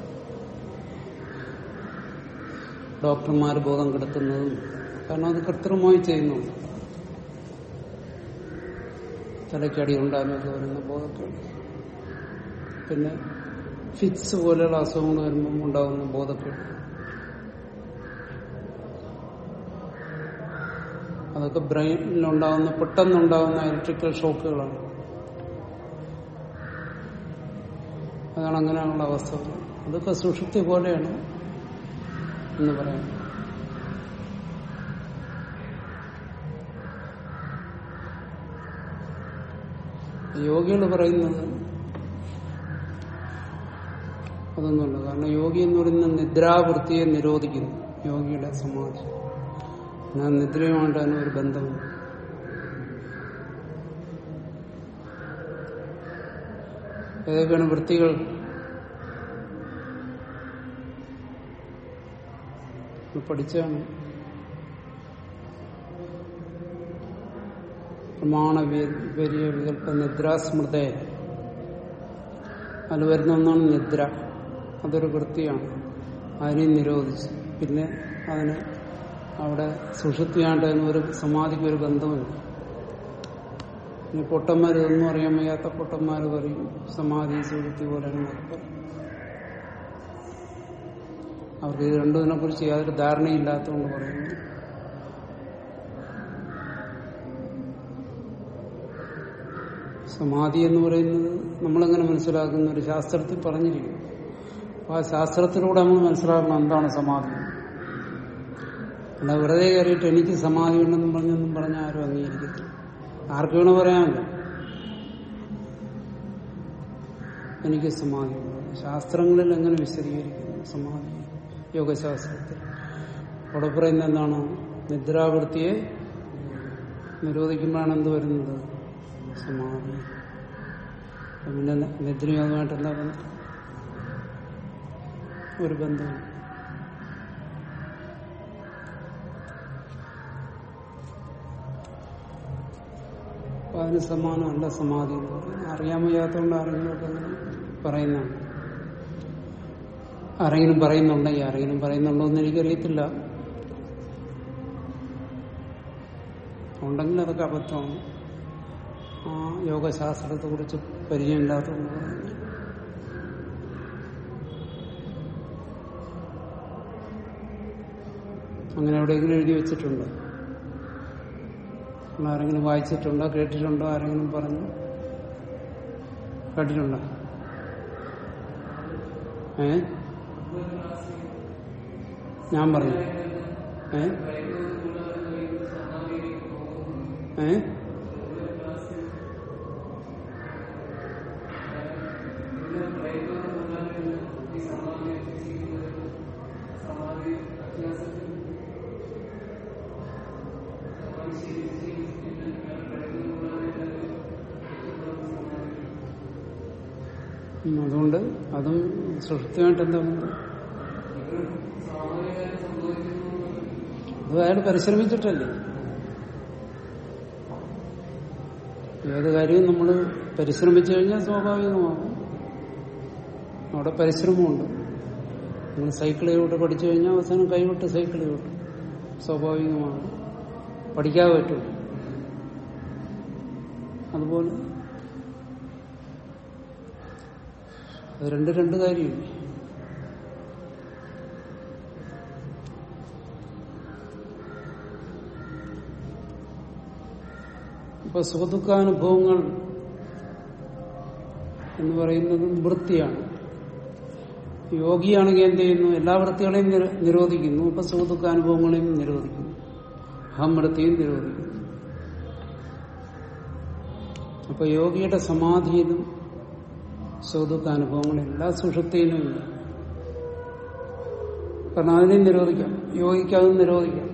A: ഡോക്ടർമാർ ബോധം കെടുത്തുന്നതും കാരണം അത് കൃത്രിമമായി ചെയ്യുന്നുണ്ട് തലയ്ക്കടി ഉണ്ടാകുന്നൊക്കെ വരുന്ന ബോധക്കേട് പിന്നെ ഫിറ്റ്സ് പോലെയുള്ള അസുഖങ്ങൾ വരുമ്പം ഉണ്ടാകുന്ന ബോധക്കേട് അതൊക്കെ ബ്രെയിനിലുണ്ടാകുന്ന പെട്ടെന്നുണ്ടാകുന്ന ഇലക്ട്രിക്കൽ ഷോക്കുകളാണ് അതാണ് അങ്ങനെയുള്ള അവസ്ഥകൾ അതൊക്കെ സുഷുപ്തി പോലെയാണ് എന്ന് പറയാം യോഗികൾ പറയുന്നത് അതൊന്നുമല്ല കാരണം യോഗി എന്ന് പറയുന്നത് നിദ്രാവൃത്തിയെ നിരോധിക്കുന്നു യോഗിയുടെ സമാധി ഞാൻ നിദ്രയുമായിട്ട് അതിന് ഒരു ബന്ധമുണ്ട് ഏതൊക്കെയാണ് വൃത്തികൾ പഠിച്ചാണ് പ്രമാണ വിപര്യ വികല്പ നിദ്രാസ്മൃത അതിൽ വരുന്ന ഒന്നാണ് നിദ്ര അതൊരു വൃത്തിയാണ് അതിനെ നിരോധിച്ചു പിന്നെ അതിന് അവിടെ സുഷുപ്തിയായിട്ട് അതിന് ഒരു സമാധിക്ക് ഒരു ബന്ധമില്ല ഇനി പൊട്ടന്മാർ ഇതൊന്നും അറിയാൻ വയ്യാത്ത പൊട്ടന്മാർ പറയും സമാധി സുഷുപ്തി പോലെയാണ് പറയും അവർക്ക് ഇത് രണ്ടുതിനെ കുറിച്ച് യാതൊരു ധാരണയില്ലാത്തതുകൊണ്ട് പറയുന്നു സമാധി എന്ന് പറയുന്നത് നമ്മളെങ്ങനെ മനസ്സിലാക്കുന്ന ഒരു ശാസ്ത്രത്തിൽ പറഞ്ഞിരിക്കും അപ്പൊ ആ ശാസ്ത്രത്തിലൂടെ നമ്മൾ മനസ്സിലാക്കണം എന്താണ് സമാധി അല്ല വെറുതെ കയറിയിട്ട് എനിക്ക് സമാധി ഉണ്ടെന്നും പറഞ്ഞൊന്നും പറഞ്ഞ ആരും അംഗീകരിക്കത്തില്ല ആർക്ക് വേണം പറയാമല്ലോ എനിക്ക് സമാധി ശാസ്ത്രങ്ങളിൽ എങ്ങനെ വിശദീകരിക്കുന്നു സമാധി യോഗശാസ്ത്രത്തിൽ അവിടെ പറയുന്നത് എന്താണ് നിദ്രാവൃത്തിയെ നിരോധിക്കുമ്പോഴാണ് എന്ത് വരുന്നത് സമാധി പിന്നെ നിദ്രയും അതുമായിട്ടുള്ള ബന്ധം ഒരു ബന്ധമാണ് അപ്പൊ അതിന് സമാനമല്ല സമാധി എന്ന് പറയുന്നത് അറിയാൻ വയ്യാത്തതുകൊണ്ട് ആരെങ്കിലുമൊക്കെ അങ്ങനെ പറയുന്നതാണ് ആരെങ്കിലും പറയുന്നുണ്ടെങ്കിൽ ആരെങ്കിലും പറയുന്നുണ്ടോ എന്ന് എനിക്കറിയത്തില്ല ഉണ്ടെങ്കിൽ അതൊക്കെ അബദ്ധമാണ് ആ യോഗശാസ്ത്രത്തെ കുറിച്ച് പരിചയമില്ലാത്തതുകൊണ്ട് പറയുന്നു അങ്ങനെ എവിടെയെങ്കിലും എഴുതി വെച്ചിട്ടുണ്ടോ നിങ്ങൾ ആരെങ്കിലും വായിച്ചിട്ടുണ്ടോ കേട്ടിട്ടുണ്ടോ ആരെങ്കിലും പറഞ്ഞു കേട്ടിട്ടുണ്ടോ ഏ ഞാൻ പറഞ്ഞു ഏ ഏ ഉം, അതുകൊണ്ട് അതും സൃഷ്ടിയായിട്ട് എന്താ ബന്ധം? അത് അയാൾ പരിശ്രമിച്ചിട്ടല്ലേ ഏത് കാര്യവും നമ്മൾ പരിശ്രമിച്ചു കഴിഞ്ഞാൽ സ്വാഭാവികമാകും അവിടെ പരിശ്രമമുണ്ട് നിങ്ങൾ സൈക്കിൾ ചവിട്ട് പഠിച്ചു കഴിഞ്ഞാൽ അവസാനം കൈവിട്ട് സൈക്കിൾ ചവിട്ടും സ്വാഭാവികമാണ് പഠിക്കാതെ പറ്റും അതുപോലെ അത് രണ്ട് രണ്ട് കാര്യമില്ല ഇപ്പൊ സുഖദുഃഖാനുഭവങ്ങൾ എന്ന് പറയുന്നത് വൃത്തിയാണ് യോഗിയാണെങ്കിൽ എന്ത് ചെയ്യുന്നു എല്ലാ വൃത്തികളെയും നിര- നിരോധിക്കുന്നു ഇപ്പൊ സുഖദുഃഖാനുഭവങ്ങളെയും നിരോധിക്കുന്നു അഹംവൃത്തിയും നിരോധിക്കുന്നു അപ്പൊ യോഗിയുടെ സമാധിയിലും സുഖദുഃഖാനുഭവങ്ങളില്ല സുഷുപ്തിയിലും ഇല്ല കാരണം അതിനെയും നിരോധിക്കാം യോഗിക്ക് അതും നിരോധിക്കാം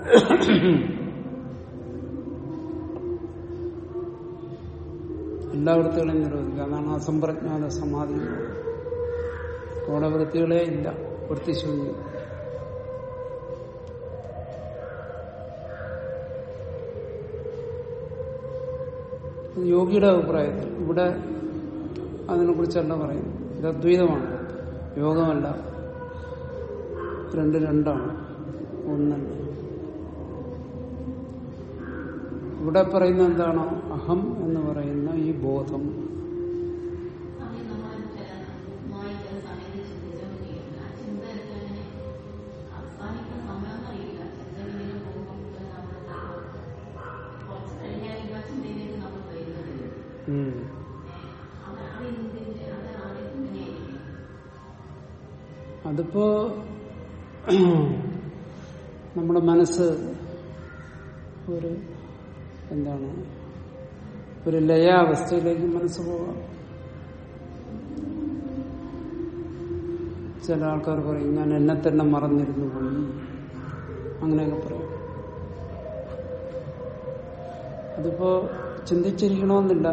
A: എല്ലാ വൃത്തികളെയും നിരോധിക്കാം അതാണ് അസംപ്രജ്ഞാത സമാധി അവിടെ വൃത്തികളെ ഇല്ല വൃത്തിശൂന്യം ഇത് യോഗിയുടെ അഭിപ്രായത്തിൽ ഇവിടെ അതിനെക്കുറിച്ചല്ല പറയുന്നത് ഇത് അദ്വൈതമാണ് യോഗമല്ല രണ്ട് രണ്ടാണ് ഒന്നല്ല ഇവിടെ പറയുന്നത് എന്താണ് അഹം എന്ന് പറയുന്നത് ബോധം
B: സമയം നമ്മൾ ചില വായിക്കുന്ന സമയത്ത് ചിന്തിച്ചുകൊണ്ടിരിക്കുന്നത് ആ ചിന്ത എങ്ങനെ അവസാനിക്കുന്ന സമയം അറിയില്ല ചിന്ത ഇങ്ങനെ പോകുമ്പോൾ നമ്മൾ കുറച്ച് കഴിഞ്ഞാൽ ആ ചിന്തയിലേക്ക് നമ്മൾ വരുന്നത്
A: ഉം.
B: അത് അതെന്തിന്റെ അത് ആരെങ്ങനെയായിരിക്കും
A: അതിപ്പോ നമ്മുടെ മനസ്സ് ഒരു എന്താണ് ഒരു ലയാവസ്ഥയിലേക്ക് മനസ്സ് പോകാം ചില ആൾക്കാർ പറയും ഞാൻ എന്നെ തന്നെ മറന്നിരുന്നു പോയി അങ്ങനെയൊക്കെ പറയും അതിപ്പോ ചിന്തിച്ചിരിക്കണമെന്നില്ല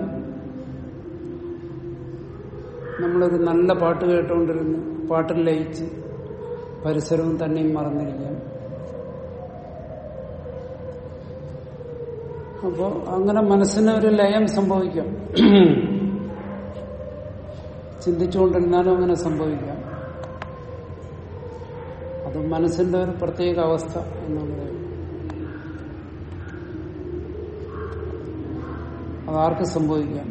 A: നമ്മളൊരു നല്ല പാട്ട് കേട്ടുകൊണ്ടിരുന്ന് പാട്ടിൽ ലയിച്ച് പരിസരവും തന്നെയും മറന്നിരിക്കാം അപ്പോ അങ്ങനെ മനസ്സിന് ഒരു ലയം സംഭവിക്കാം ചിന്തിച്ചുകൊണ്ടിരുന്നാലും അങ്ങനെ സംഭവിക്കാം അത് മനസ്സിന്റെ ഒരു പ്രത്യേക അവസ്ഥ എന്നുള്ളത് അതാർക്ക് സംഭവിക്കാം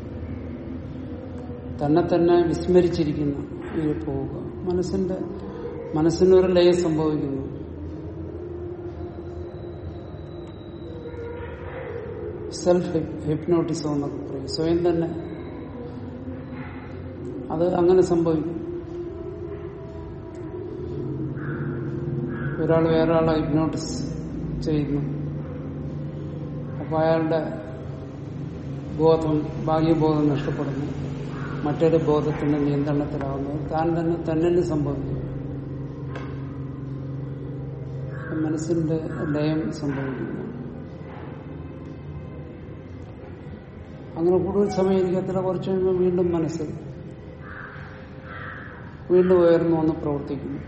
A: തന്നെ തന്നെ വിസ്മരിച്ചിരിക്കുന്ന ഇതിൽ പോവുക മനസ്സിന്റെ മനസ്സിനൊരു ലയം സംഭവിക്കുന്നു സെൽഫ് ഹിപ്നോട്ടിസം എന്നൊക്കെ പറയും സ്വയം തന്നെ അത് അങ്ങനെ സംഭവിക്കും ഒരാൾ വേറെ ആളെ ഹിപ്നോട്ടിസ് ചെയ്യുന്നു അപ്പൊ അയാളുടെ ബോധം ബാഹ്യബോധം നഷ്ടപ്പെടുന്നു മറ്റൊരു ബോധത്തിന്റെ നിയന്ത്രണത്തിലാവുന്നു താൻ തന്നെ തന്നെ സംഭവിക്കുന്നു മനസ്സിന്റെ ലയം സംഭവിക്കുന്നു അങ്ങനെ കൂടുതൽ സമയം ഇരിക്കത്തില്ല കുറച്ച് കഴിയുമ്പോൾ വീണ്ടും മനസ്സ് വീണ്ടും ഉയർന്നു വന്ന് പ്രവർത്തിക്കുന്നു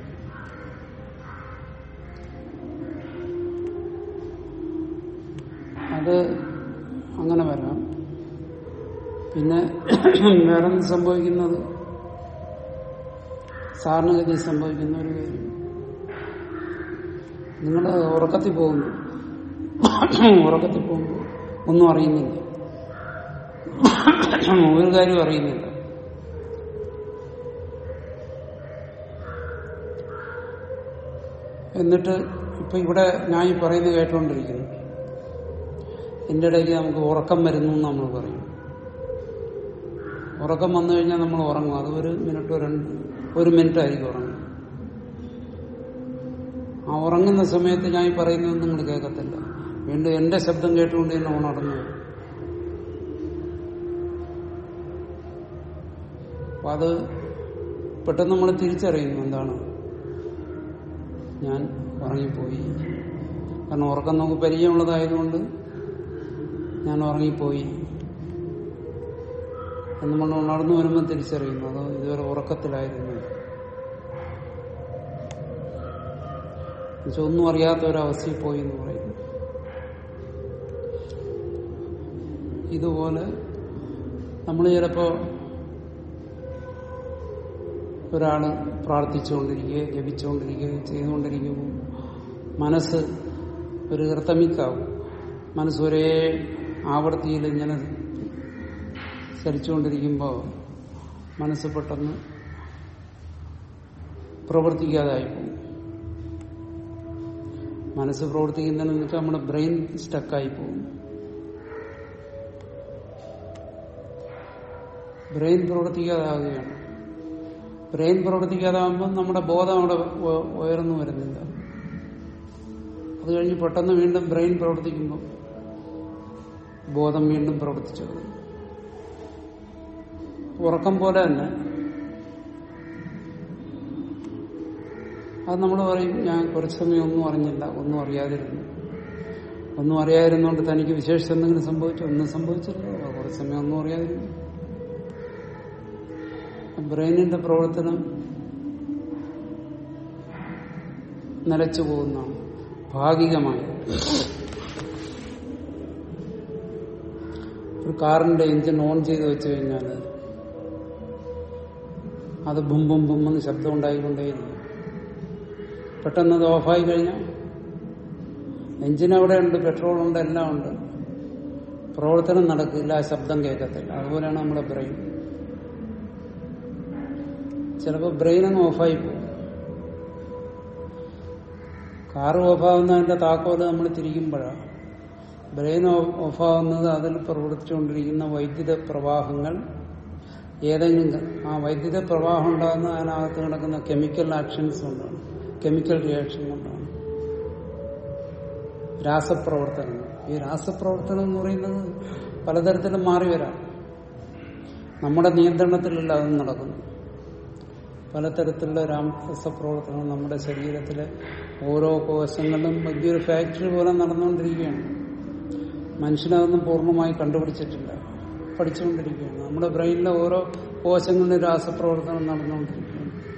A: അത് അങ്ങനെ വരാം പിന്നെ വേറൊന്നും സംഭവിക്കുന്നത് സാധാരണഗതി സംഭവിക്കുന്ന ഒരു കാര്യം നിങ്ങൾ ഉറക്കത്തിൽ പോകുന്നു ഉറക്കത്തിൽ പോകുമ്പോൾ ഒന്നും അറിയുന്നില്ല ഒരു കാര്യവും അറിയുന്നില്ല എന്നിട്ട് ഇപ്പൊ ഇവിടെ ഞാൻ ഈ പറയുന്നത് കേട്ടുകൊണ്ടിരിക്കുന്നു എന്റെ ഇടയ്ക്ക് നമുക്ക് ഉറക്കം വരുന്നു എന്ന് നമ്മൾ പറയും ഉറക്കം വന്നു കഴിഞ്ഞാൽ നമ്മൾ ഉറങ്ങും അത് ഒരു മിനിറ്റ് രണ്ട് ഒരു മിനിറ്റ് ആയിരിക്കും ഉറങ്ങും ആ ഉറങ്ങുന്ന സമയത്ത് ഞാൻ ഈ പറയുന്നത് നിങ്ങൾ കേൾക്കത്തില്ല വീണ്ടും എന്റെ ശബ്ദം കേട്ടുകൊണ്ട് തന്നെ ഉണർന്നു വരും. അപ്പൊ അത് പെട്ടെന്ന് നമ്മൾ തിരിച്ചറിയുന്നു എന്താണ് ഞാൻ ഉറങ്ങിപ്പോയി കാരണം ഉറക്കം നമുക്ക് പരിചയമുള്ളതായതുകൊണ്ട് ഞാൻ ഉറങ്ങിപ്പോയി എന്ന് നമ്മൾ ഉണർന്നു വരുമ്പോൾ തിരിച്ചറിയുന്നു അതോ ഇതുവരെ ഉറക്കത്തിലായിരുന്നു എന്നുവെച്ചാൽ ഒന്നും അറിയാത്ത ഒരവസ്ഥയിൽ പോയി എന്ന് പറയുന്നു ഇതുപോലെ നമ്മൾ ചിലപ്പോ ഒരാള് പ്രാർത്ഥിച്ചുകൊണ്ടിരിക്കുകയോ ജപിച്ചുകൊണ്ടിരിക്കുകയോ ചെയ്തുകൊണ്ടിരിക്കുമ്പോൾ മനസ്സ് ഒരു കൃത്തമിക്കാവും മനസ്സ് ഒരേ ആവർത്തിയിൽ ഇങ്ങനെ ചലിച്ചുകൊണ്ടിരിക്കുമ്പോൾ മനസ്സ് പെട്ടെന്ന് പ്രവർത്തിക്കാതായി പോകും മനസ്സ് പ്രവർത്തിക്കുന്നതെന്ന് വെച്ചാൽ നമ്മുടെ ബ്രെയിൻ സ്റ്റക്കായി പോകും ബ്രെയിൻ പ്രവർത്തിക്കാതാവുകയാണ് ബ്രെയിൻ പ്രവർത്തിക്കാതാകുമ്പോൾ നമ്മുടെ ബോധം അവിടെ ഉ- ഉയർന്നു വരുന്നില്ല അത് കഴിഞ്ഞ് പെട്ടെന്ന് വീണ്ടും ബ്രെയിൻ പ്രവർത്തിക്കുമ്പോൾ ബോധം വീണ്ടും പ്രവർത്തിച്ചു തുടങ്ങും. ഉറക്കം പോലെ തന്നെ അത് നമ്മൾ പറയും ഞാൻ കുറച്ച് സമയം ഒന്നും അറിഞ്ഞില്ല ഒന്നും അറിയാതിരുന്നു ഒന്നും അറിയാതിരുന്നോണ്ട് തനിക്ക് വിശേഷിച്ച് എന്തെങ്കിലും സംഭവിച്ചു ഒന്നും സംഭവിച്ചില്ല കുറച്ച് സമയം ഒന്നും അറിയാതിരുന്നു ബ്രെയിനിന്റെ പ്രവർത്തനം നിലച്ചു പോകുന്നതാണ് ഭാഗികമായി ഒരു കാറിന്റെ എഞ്ചിൻ ഓൺ ചെയ്ത് വെച്ച് കഴിഞ്ഞാൽ അത് ബും ബും ബും എന്ന് ശബ്ദം ഉണ്ടായിക്കൊണ്ടേയിരിക്കും പെട്ടെന്ന് അത് ഓഫായി കഴിഞ്ഞാൽ എഞ്ചിൻ അവിടെ ഉണ്ട് പെട്രോൾ ഉണ്ട് എല്ലാം ഉണ്ട് പ്രവർത്തനം നടക്കില്ല ശബ്ദം കേൾക്കത്തില്ല അതുപോലെയാണ് നമ്മുടെ ബ്രെയിൻ ചിലപ്പോൾ ബ്രെയിൻ അങ്ങ് ഓഫായി പോകും കാറ് ഓഫാവുന്നതിന്റെ താക്കോല് നമ്മൾ തിരിക്കുമ്പോഴാണ് ബ്രെയിൻ ഓഫാവുന്നത് അതിൽ പ്രവർത്തിച്ചുകൊണ്ടിരിക്കുന്ന വൈദ്യുത പ്രവാഹങ്ങൾ ഏതെങ്കിലും ആ വൈദ്യുത പ്രവാഹം ഉണ്ടാകുന്ന അതിനകത്ത് കിടക്കുന്ന കെമിക്കൽ ആക്ഷൻസ് കൊണ്ടാണ് കെമിക്കൽ റിയാക്ഷൻ കൊണ്ടാണ് രാസപ്രവർത്തനങ്ങൾ ഈ രാസപ്രവർത്തനം എന്ന് പറയുന്നത് പലതരത്തിലും മാറി വരാം നമ്മുടെ നിയന്ത്രണത്തിലല്ല അത് നടക്കുന്നു പലതരത്തിലുള്ള രാസപ്രവർത്തനങ്ങൾ നമ്മുടെ ശരീരത്തിലെ ഓരോ കോശങ്ങളിലും വലിയൊരു ഫാക്ടറി പോലെ നടന്നുകൊണ്ടിരിക്കുകയാണ് മനുഷ്യനതൊന്നും പൂർണ്ണമായി കണ്ടുപിടിച്ചിട്ടില്ല പഠിച്ചുകൊണ്ടിരിക്കുകയാണ് നമ്മുടെ ബ്രെയിനിലെ ഓരോ കോശങ്ങളിലും രാസപ്രവർത്തനം നടന്നുകൊണ്ടിരിക്കുകയാണ്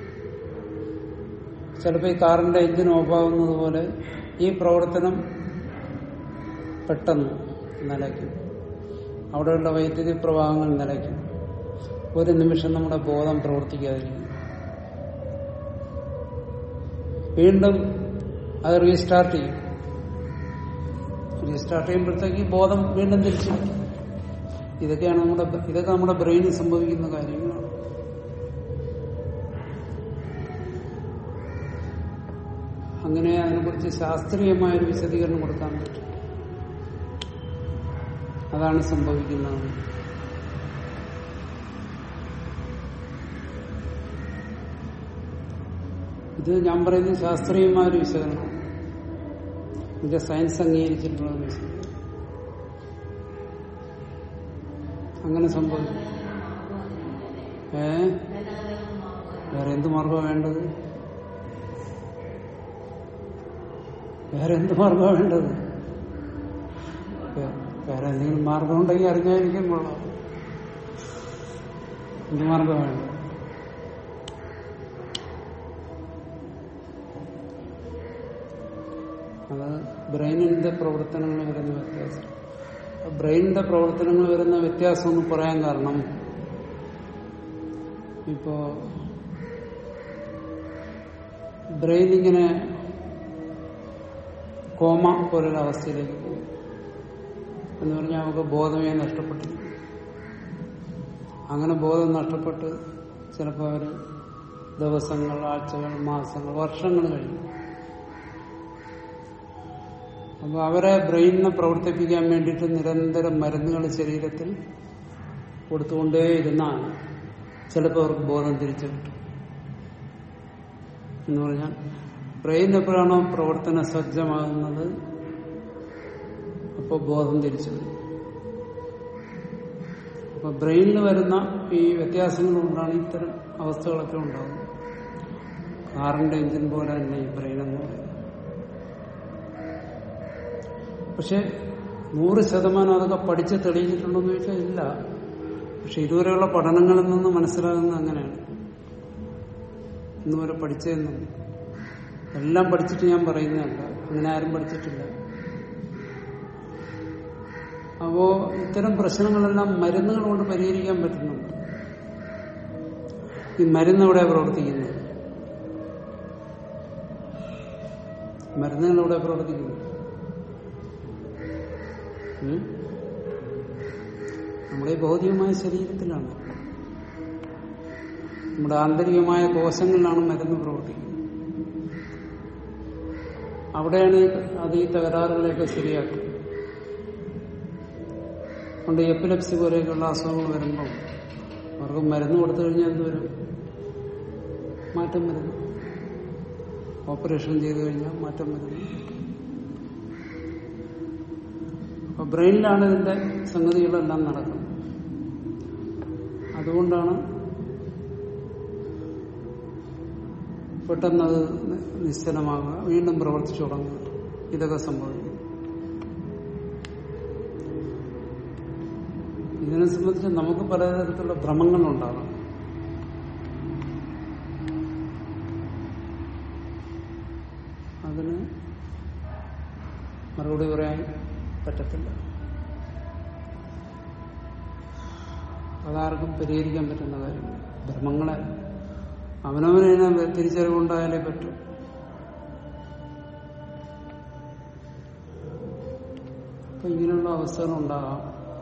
A: ചിലപ്പോൾ ഈ കാറിന്റെ എഞ്ചിൻ ഓഫാകുന്നത് പോലെ ഈ പ്രവർത്തനം പെട്ടെന്ന് നിലയ്ക്കും അവിടെയുള്ള വൈദ്യുതി പ്രവാഹങ്ങൾ നിലയ്ക്കും ഒരു നിമിഷം നമ്മുടെ ബോധം പ്രവർത്തിക്കാതിരിക്കും വീണ്ടും അത് റീസ്റ്റാർട്ട് ചെയ്യും റീസ്റ്റാർട്ട് ചെയ്യുമ്പോഴത്തേക്ക് ബോധം വീണ്ടും തിരിച്ചു വരും. ഇതൊക്കെയാണ് നമ്മുടെ ഇതൊക്കെ നമ്മുടെ ബ്രെയിനിൽ സംഭവിക്കുന്ന കാര്യങ്ങളാണ് അങ്ങനെ അതിനെക്കുറിച്ച് ശാസ്ത്രീയമായ ഒരു വിശദീകരണം കൊടുക്കാൻ പറ്റും അതാണ് സംഭവിക്കുന്നത് ഇത് ഞാൻ പറയുന്നത് ശാസ്ത്രീയമായ ഒരു വിശകലനം ഇത് സയൻസ് അംഗീകരിച്ചിട്ടുള്ള ഒരു വിശകലനം അങ്ങനെ സംഭവിക്കും ഏ വേറെ എന്ത് മാർഗമാണ് വേണ്ടത് വേറെ എന്ത് മാർഗമാണ് വേണ്ടത് വേ- വേറെ എന്തെങ്കിലും മാർഗം ഉണ്ടെങ്കിൽ അറിഞ്ഞായിരിക്കും കൊള്ളാം എന്ത് മാർഗം വേണ്ടത് അത് ബ്രെയിനിന്റെ പ്രവർത്തനങ്ങൾ വരുന്ന വ്യത്യാസം ബ്രെയിനിന്റെ പ്രവർത്തനങ്ങൾ വരുന്ന വ്യത്യാസം എന്ന് പറയാൻ കാരണം ഇപ്പോ ബ്രെയിൻ ഇങ്ങനെ കോമ പോലൊരു അവസ്ഥയിലേക്ക് പോകും എന്ന് പറഞ്ഞാൽ നമുക്ക് ബോധമേ നഷ്ടപ്പെട്ടിരിക്കും അങ്ങനെ ബോധം നഷ്ടപ്പെട്ട് ചിലപ്പോൾ അവർ ദിവസങ്ങൾ ആഴ്ചകൾ മാസങ്ങൾ വർഷങ്ങൾ കഴിയും അപ്പൊ അവരെ ബ്രെയിനിനെ പ്രവർത്തിപ്പിക്കാൻ വേണ്ടിയിട്ട് നിരന്തരം മരുന്നുകൾ ശരീരത്തിൽ കൊടുത്തുകൊണ്ടേയിരുന്നാൽ ചിലപ്പോൾ അവർക്ക് ബോധം തിരിച്ചു കിട്ടും എന്ന് പറഞ്ഞാൽ ബ്രെയിൻ എപ്പോഴാണോ പ്രവർത്തന സജ്ജമാകുന്നത് അപ്പോൾ ബോധം തിരിച്ചു വരും അപ്പൊ ബ്രെയിനിൽ വരുന്ന ഈ വ്യത്യാസങ്ങൾ കൊണ്ടാണ് ഇത്തരം അവസ്ഥകളൊക്കെ ഉണ്ടാകുന്നത് കാറിന്റെ എഞ്ചിൻ പോലെ തന്നെ ഈ ബ്രെയിൻ എന്ന് പറയുന്നത് പക്ഷെ നൂറ് ശതമാനം അതൊക്കെ പഠിച്ച് തെളിയിച്ചിട്ടുണ്ടോ എന്ന് ചോദിച്ചാൽ ഇല്ല പക്ഷെ ഇതുവരെയുള്ള പഠനങ്ങളിൽ നിന്ന് മനസ്സിലാകുന്നത് അങ്ങനെയാണ് ഇന്നുവരെ പഠിച്ചതെന്നും എല്ലാം പഠിച്ചിട്ട് ഞാൻ പറയുന്നതല്ല അങ്ങനെ ആരും പഠിച്ചിട്ടില്ല അപ്പോ ഇത്തരം പ്രശ്നങ്ങളെല്ലാം മരുന്നുകൾ കൊണ്ട് പരിഹരിക്കാൻ പറ്റുന്നുണ്ട് ഈ മരുന്ന് എവിടെ പ്രവർത്തിക്കുന്നത് മരുന്നുകൾ എവിടെ പ്രവർത്തിക്കുന്നു ഉം? നമ്മുടെ ഈ ഭൗതികമായ ശരീരത്തിലാണ് നമ്മുടെ ആന്തരികമായ കോശങ്ങളിലാണ് മരുന്ന് പ്രവർത്തിക്കുന്നത് അവിടെയാണ് ഈ- അത് ഈ തകരാറുകളെയൊക്കെ ശരിയാക്കുന്നത് അതുകൊണ്ട് എപ്പിലെപ്സി പോലെയൊക്കെയുള്ള അസുഖങ്ങൾ വരുമ്പോൾ അവർക്ക് മരുന്ന് കൊടുത്തു കഴിഞ്ഞാൽ എന്ത് വരും മാറ്റം വരുന്നു ഓപ്പറേഷൻ ചെയ്തു കഴിഞ്ഞാൽ മാറ്റം വരുന്നു അപ്പൊ ബ്രെയിനിലാണ് ഇതിന്റെ സംഗതികളെല്ലാം നടക്കുന്നത് അതുകൊണ്ടാണ് പെട്ടെന്ന് അത് നിശ്ചലമാകുക വീണ്ടും പ്രവർത്തിച്ചു തുടങ്ങുക ഇതൊക്കെ സംഭവിക്കും ഇതിനെ സംബന്ധിച്ച് നമുക്ക് പലതരത്തിലുള്ള ഭ്രമങ്ങളുണ്ടാകാം അതിന് മറുപടി പറയാൻ പറ്റത്തില്ല അതാർക്കും പരിഹരിക്കാൻ പറ്റുന്ന കാര്യമില്ല ഭ്രമങ്ങളെ അവനവനെ തിരിച്ചറിവുണ്ടായാലേ പറ്റൂ അപ്പൊ ഇങ്ങനെയുള്ള അവസ്ഥകൾ ഉണ്ടാകാം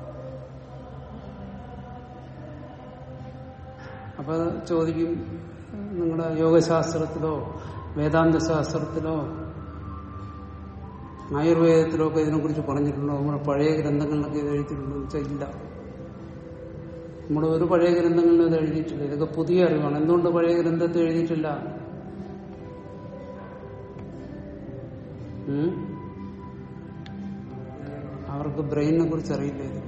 A: അപ്പൊ ചോദിക്കും നിങ്ങളുടെ യോഗശാസ്ത്രത്തിലോ വേദാന്ത ശാസ്ത്രത്തിലോ ആയുർവേദത്തിലോ ഒക്കെ ഇതിനെക്കുറിച്ച് പറഞ്ഞിട്ടുണ്ടോ നമ്മുടെ പഴയ ഗ്രന്ഥങ്ങളിലൊക്കെ ഇത് എഴുതിയിട്ടുണ്ടോ എന്ന് വെച്ചാൽ ഇല്ല നമ്മുടെ ഒരു പഴയ ഗ്രന്ഥങ്ങളിലും ഇത് എഴുതിയിട്ടില്ല ഇതൊക്കെ പുതിയ അറിവാണ് എന്തുകൊണ്ട് പഴയ ഗ്രന്ഥത്തിൽ എഴുതിയിട്ടില്ല ഉം? അവർക്ക് ബ്രെയിനിനെ കുറിച്ച് അറിയില്ല ഇത്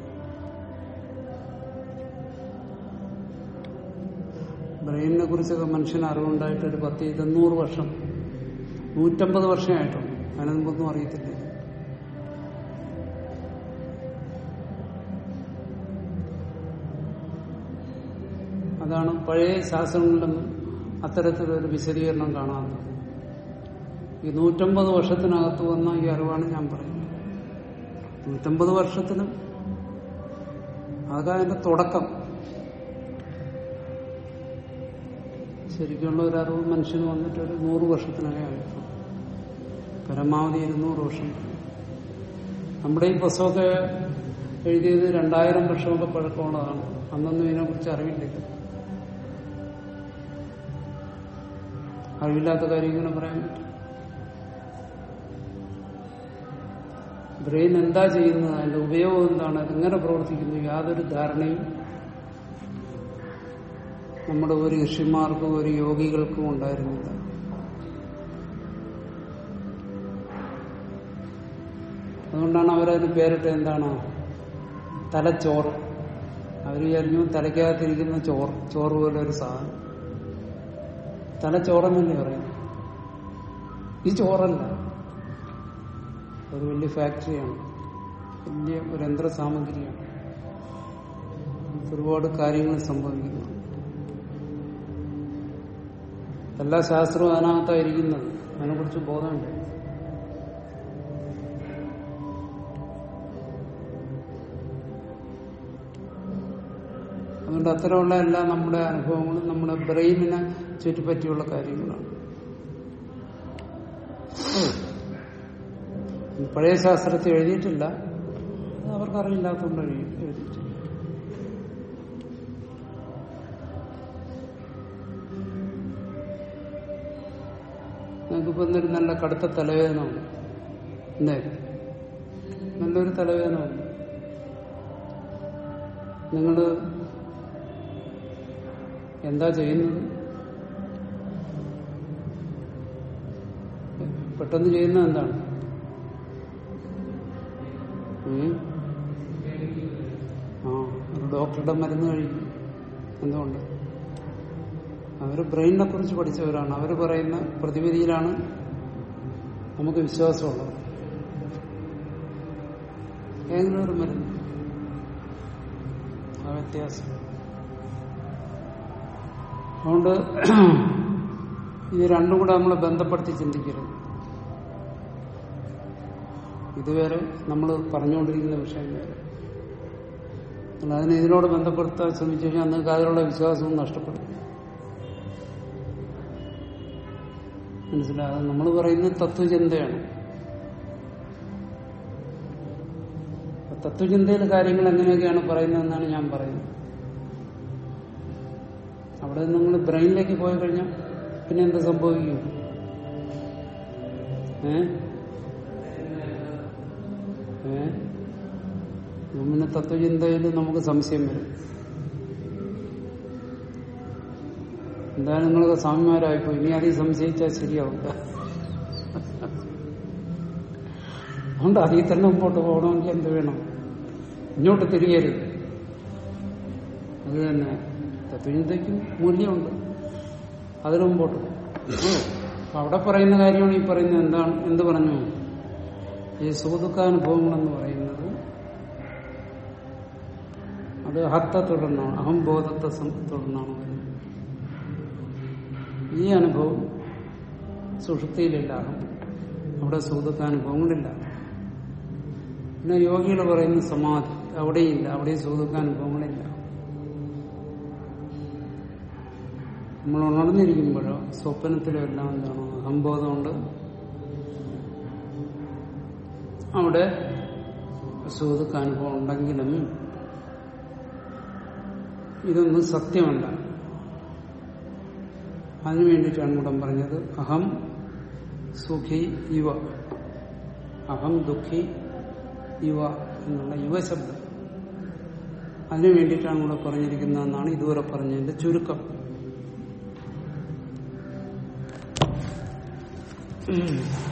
A: ബ്രെയിനിനെ കുറിച്ചൊക്കെ മനുഷ്യന് അറിവുണ്ടായിട്ട് ഒരു പത്ത് ഇരുന്നൂറ് വർഷം നൂറ്റമ്പത് വർഷമായിട്ടുണ്ട് അതിന് മുമ്പൊന്നും അറിയത്തില്ല ഇത്. അതാണ് പഴയ ശാസ്ത്രങ്ങളിലൊന്നും അത്തരത്തിലൊരു വിശദീകരണം കാണാത്തത് ഈ നൂറ്റമ്പത് വർഷത്തിനകത്ത് വന്ന ഈ അറിവാണ് ഞാൻ പറയുന്നത് നൂറ്റമ്പത് വർഷത്തിനും അതൊക്കെ അതിന്റെ തുടക്കം ശരിക്കുള്ള ഒരു അറിവ് മനുഷ്യന് വന്നിട്ട് ഒരു നൂറ് വർഷത്തിനകമാണ് പരമാവധി ഇരുന്നൂറ് വർഷം നമ്മുടെ ഈ പുസ്തകമൊക്കെ എഴുതിയത് രണ്ടായിരം വർഷമൊക്കെ പഴക്കമുള്ളതാണ് അന്നൊന്നും ഇതിനെക്കുറിച്ച് അറിവില്ല അറിവില്ലാത്ത കാര്യം ഇങ്ങനെ പറയാൻ പറ്റും ബ്രെയിൻ എന്താ ചെയ്യുന്നത് അതിന്റെ ഉപയോഗം എന്താണ് അതെങ്ങനെ പ്രവർത്തിക്കുന്നു യാതൊരു ധാരണയും നമ്മുടെ ഒരു ഋഷിമാർക്കും ഒരു യോഗികൾക്കും ഉണ്ടായിരുന്നില്ല അതുകൊണ്ടാണ് അവരതിന് പേരിട്ട് എന്താണ് തലച്ചോറ് അവർ വിചാരിച്ചു തലയ്ക്കകത്തിരിക്കുന്ന ചോറ് ചോറ് പോലെ ഒരു സാധനം തലച്ചോറെന്നല്ലേ പറയും ഈ ചോറല്ല ഒരു വലിയ ഫാക്ടറിയാണ് വലിയ ഒരു യന്ത്ര സാമഗ്രിയാണ് ഒരുപാട് കാര്യങ്ങൾ സംഭവിക്കുന്നു എല്ലാ ശാസ്ത്രവും അതിനകത്തായിരിക്കുന്നത് അതിനെക്കുറിച്ച് ബോധമുണ്ട് അതുകൊണ്ട് അത്തരമുള്ള എല്ലാ നമ്മുടെ അനുഭവങ്ങളും നമ്മുടെ ബ്രെയിനിനെ ചുറ്റിപ്പറ്റിയുള്ള കാര്യങ്ങളാണ് പഴയ ശാസ്ത്രത്തിൽ എഴുതിയിട്ടില്ല അത് അവർക്ക് അറിയില്ലാത്തതുകൊണ്ട് എഴുതി എഴുതിയിട്ടില്ല നിങ്ങൾക്കിപ്പോ ഇന്നൊരു നല്ല കടുത്ത തലവേദന ഉണ്ട് എന്തേ നല്ലൊരു തലവേദന ഉണ്ട് നിങ്ങള് എന്താ ചെയ്യുന്നത് പെട്ടെന്ന് ചെയ്യുന്നത് എന്താണ് ഉം? ആ ഒരു ഡോക്ടറുടെ മരുന്ന് കഴിക്കും എന്തുകൊണ്ട് അവര് ബ്രെയിനിനെ കുറിച്ച് പഠിച്ചവരാണ് അവർ പറയുന്ന പ്രതിവിധിയിലാണ് നമുക്ക് വിശ്വാസമുള്ളത് ഏതെങ്കിലും ഒരു മരുന്ന് ആ വ്യത്യാസം അതുകൊണ്ട് ഇത് രണ്ടും കൂടെ നമ്മളെ ബന്ധപ്പെടുത്തി ചിന്തിക്കരുത് ഇതുവരെ നമ്മൾ പറഞ്ഞുകൊണ്ടിരിക്കുന്ന വിഷയം വേറെ നിങ്ങൾ അതിനെ ഇതിനോട് ബന്ധപ്പെടുത്താൻ ശ്രമിച്ചു കഴിഞ്ഞാൽ നിങ്ങൾക്ക് അതിലുള്ള വിശ്വാസവും നഷ്ടപ്പെടും മനസ്സിലായത് നമ്മൾ പറയുന്നത് തത്വചിന്തയാണ് അപ്പൊ തത്വചിന്തയിൽ കാര്യങ്ങൾ എങ്ങനെയൊക്കെയാണ് പറയുന്നതെന്നാണ് ഞാൻ പറയുന്നത് അവിടെ നിങ്ങൾ ബ്രെയിനിലേക്ക് പോയി കഴിഞ്ഞാൽ പിന്നെ എന്ത് സംഭവിക്കും ഏ ഏ പിന്നെ തത്വചിന്തയിൽ നമുക്ക് സംശയം വരും എന്തായാലും നിങ്ങളൊക്കെ സ്വാമിമാരായിപ്പോ ഇനി അതിൽ സംശയിച്ചാൽ ശരിയാവില്ല അതുകൊണ്ട് അതിൽ തന്നെ മുമ്പോട്ട് പോകണമെങ്കിൽ എന്ത് വേണം ഇങ്ങോട്ട് തിരിയരുത് അത് തന്നെ തത്വചിന്തയ്ക്കും മൂല്യമുണ്ട് അതിന് മുമ്പോട്ട് പോകും അപ്പൊ അവിടെ പറയുന്ന കാര്യമാണ് ഈ പറയുന്നത് എന്താണ് എന്ത് പറഞ്ഞു ഈ സുഖദുഃഖാനുഭവങ്ങളെന്ന് പറയുന്നത് അത് ഹത്തെ തുടർന്നാണ് അഹംബോധത്തെ സം- തുടർന്നാണ് വരുന്നത് ഈ അനുഭവം സുഷുപ്തിയിലില്ല അഹം അവിടെ സുഖദുഃഖാനുഭവങ്ങളില്ല പിന്നെ യോഗികൾ പറയുന്ന സമാധി അവിടെയില്ല അവിടെയും സുഖദുഃഖാനുഭവങ്ങളില്ല നമ്മൾ ഉണർന്നിരിക്കുമ്പോഴോ സ്വപ്നത്തിലോ എല്ലാം എന്താണ് അഹംബോധമുണ്ട് അവിടെ സുഖദുഃഖാനുഭവം ഉണ്ടെങ്കിലും ഇതൊന്നും സത്യമല്ല അതിനു വേണ്ടിയിട്ടാണ് ഇവിടെ പറഞ്ഞത് അഹം സുഖി ഇവ അഹം ദുഃഖി ഇവ എന്നുള്ള യുവശബ്ദം അതിനു വേണ്ടിയിട്ടാണ് ഇവിടെ പറഞ്ഞിരിക്കുന്നതെന്നാണ് ഇതുവരെ പറഞ്ഞതിന്റെ ചുരുക്കം ഉം.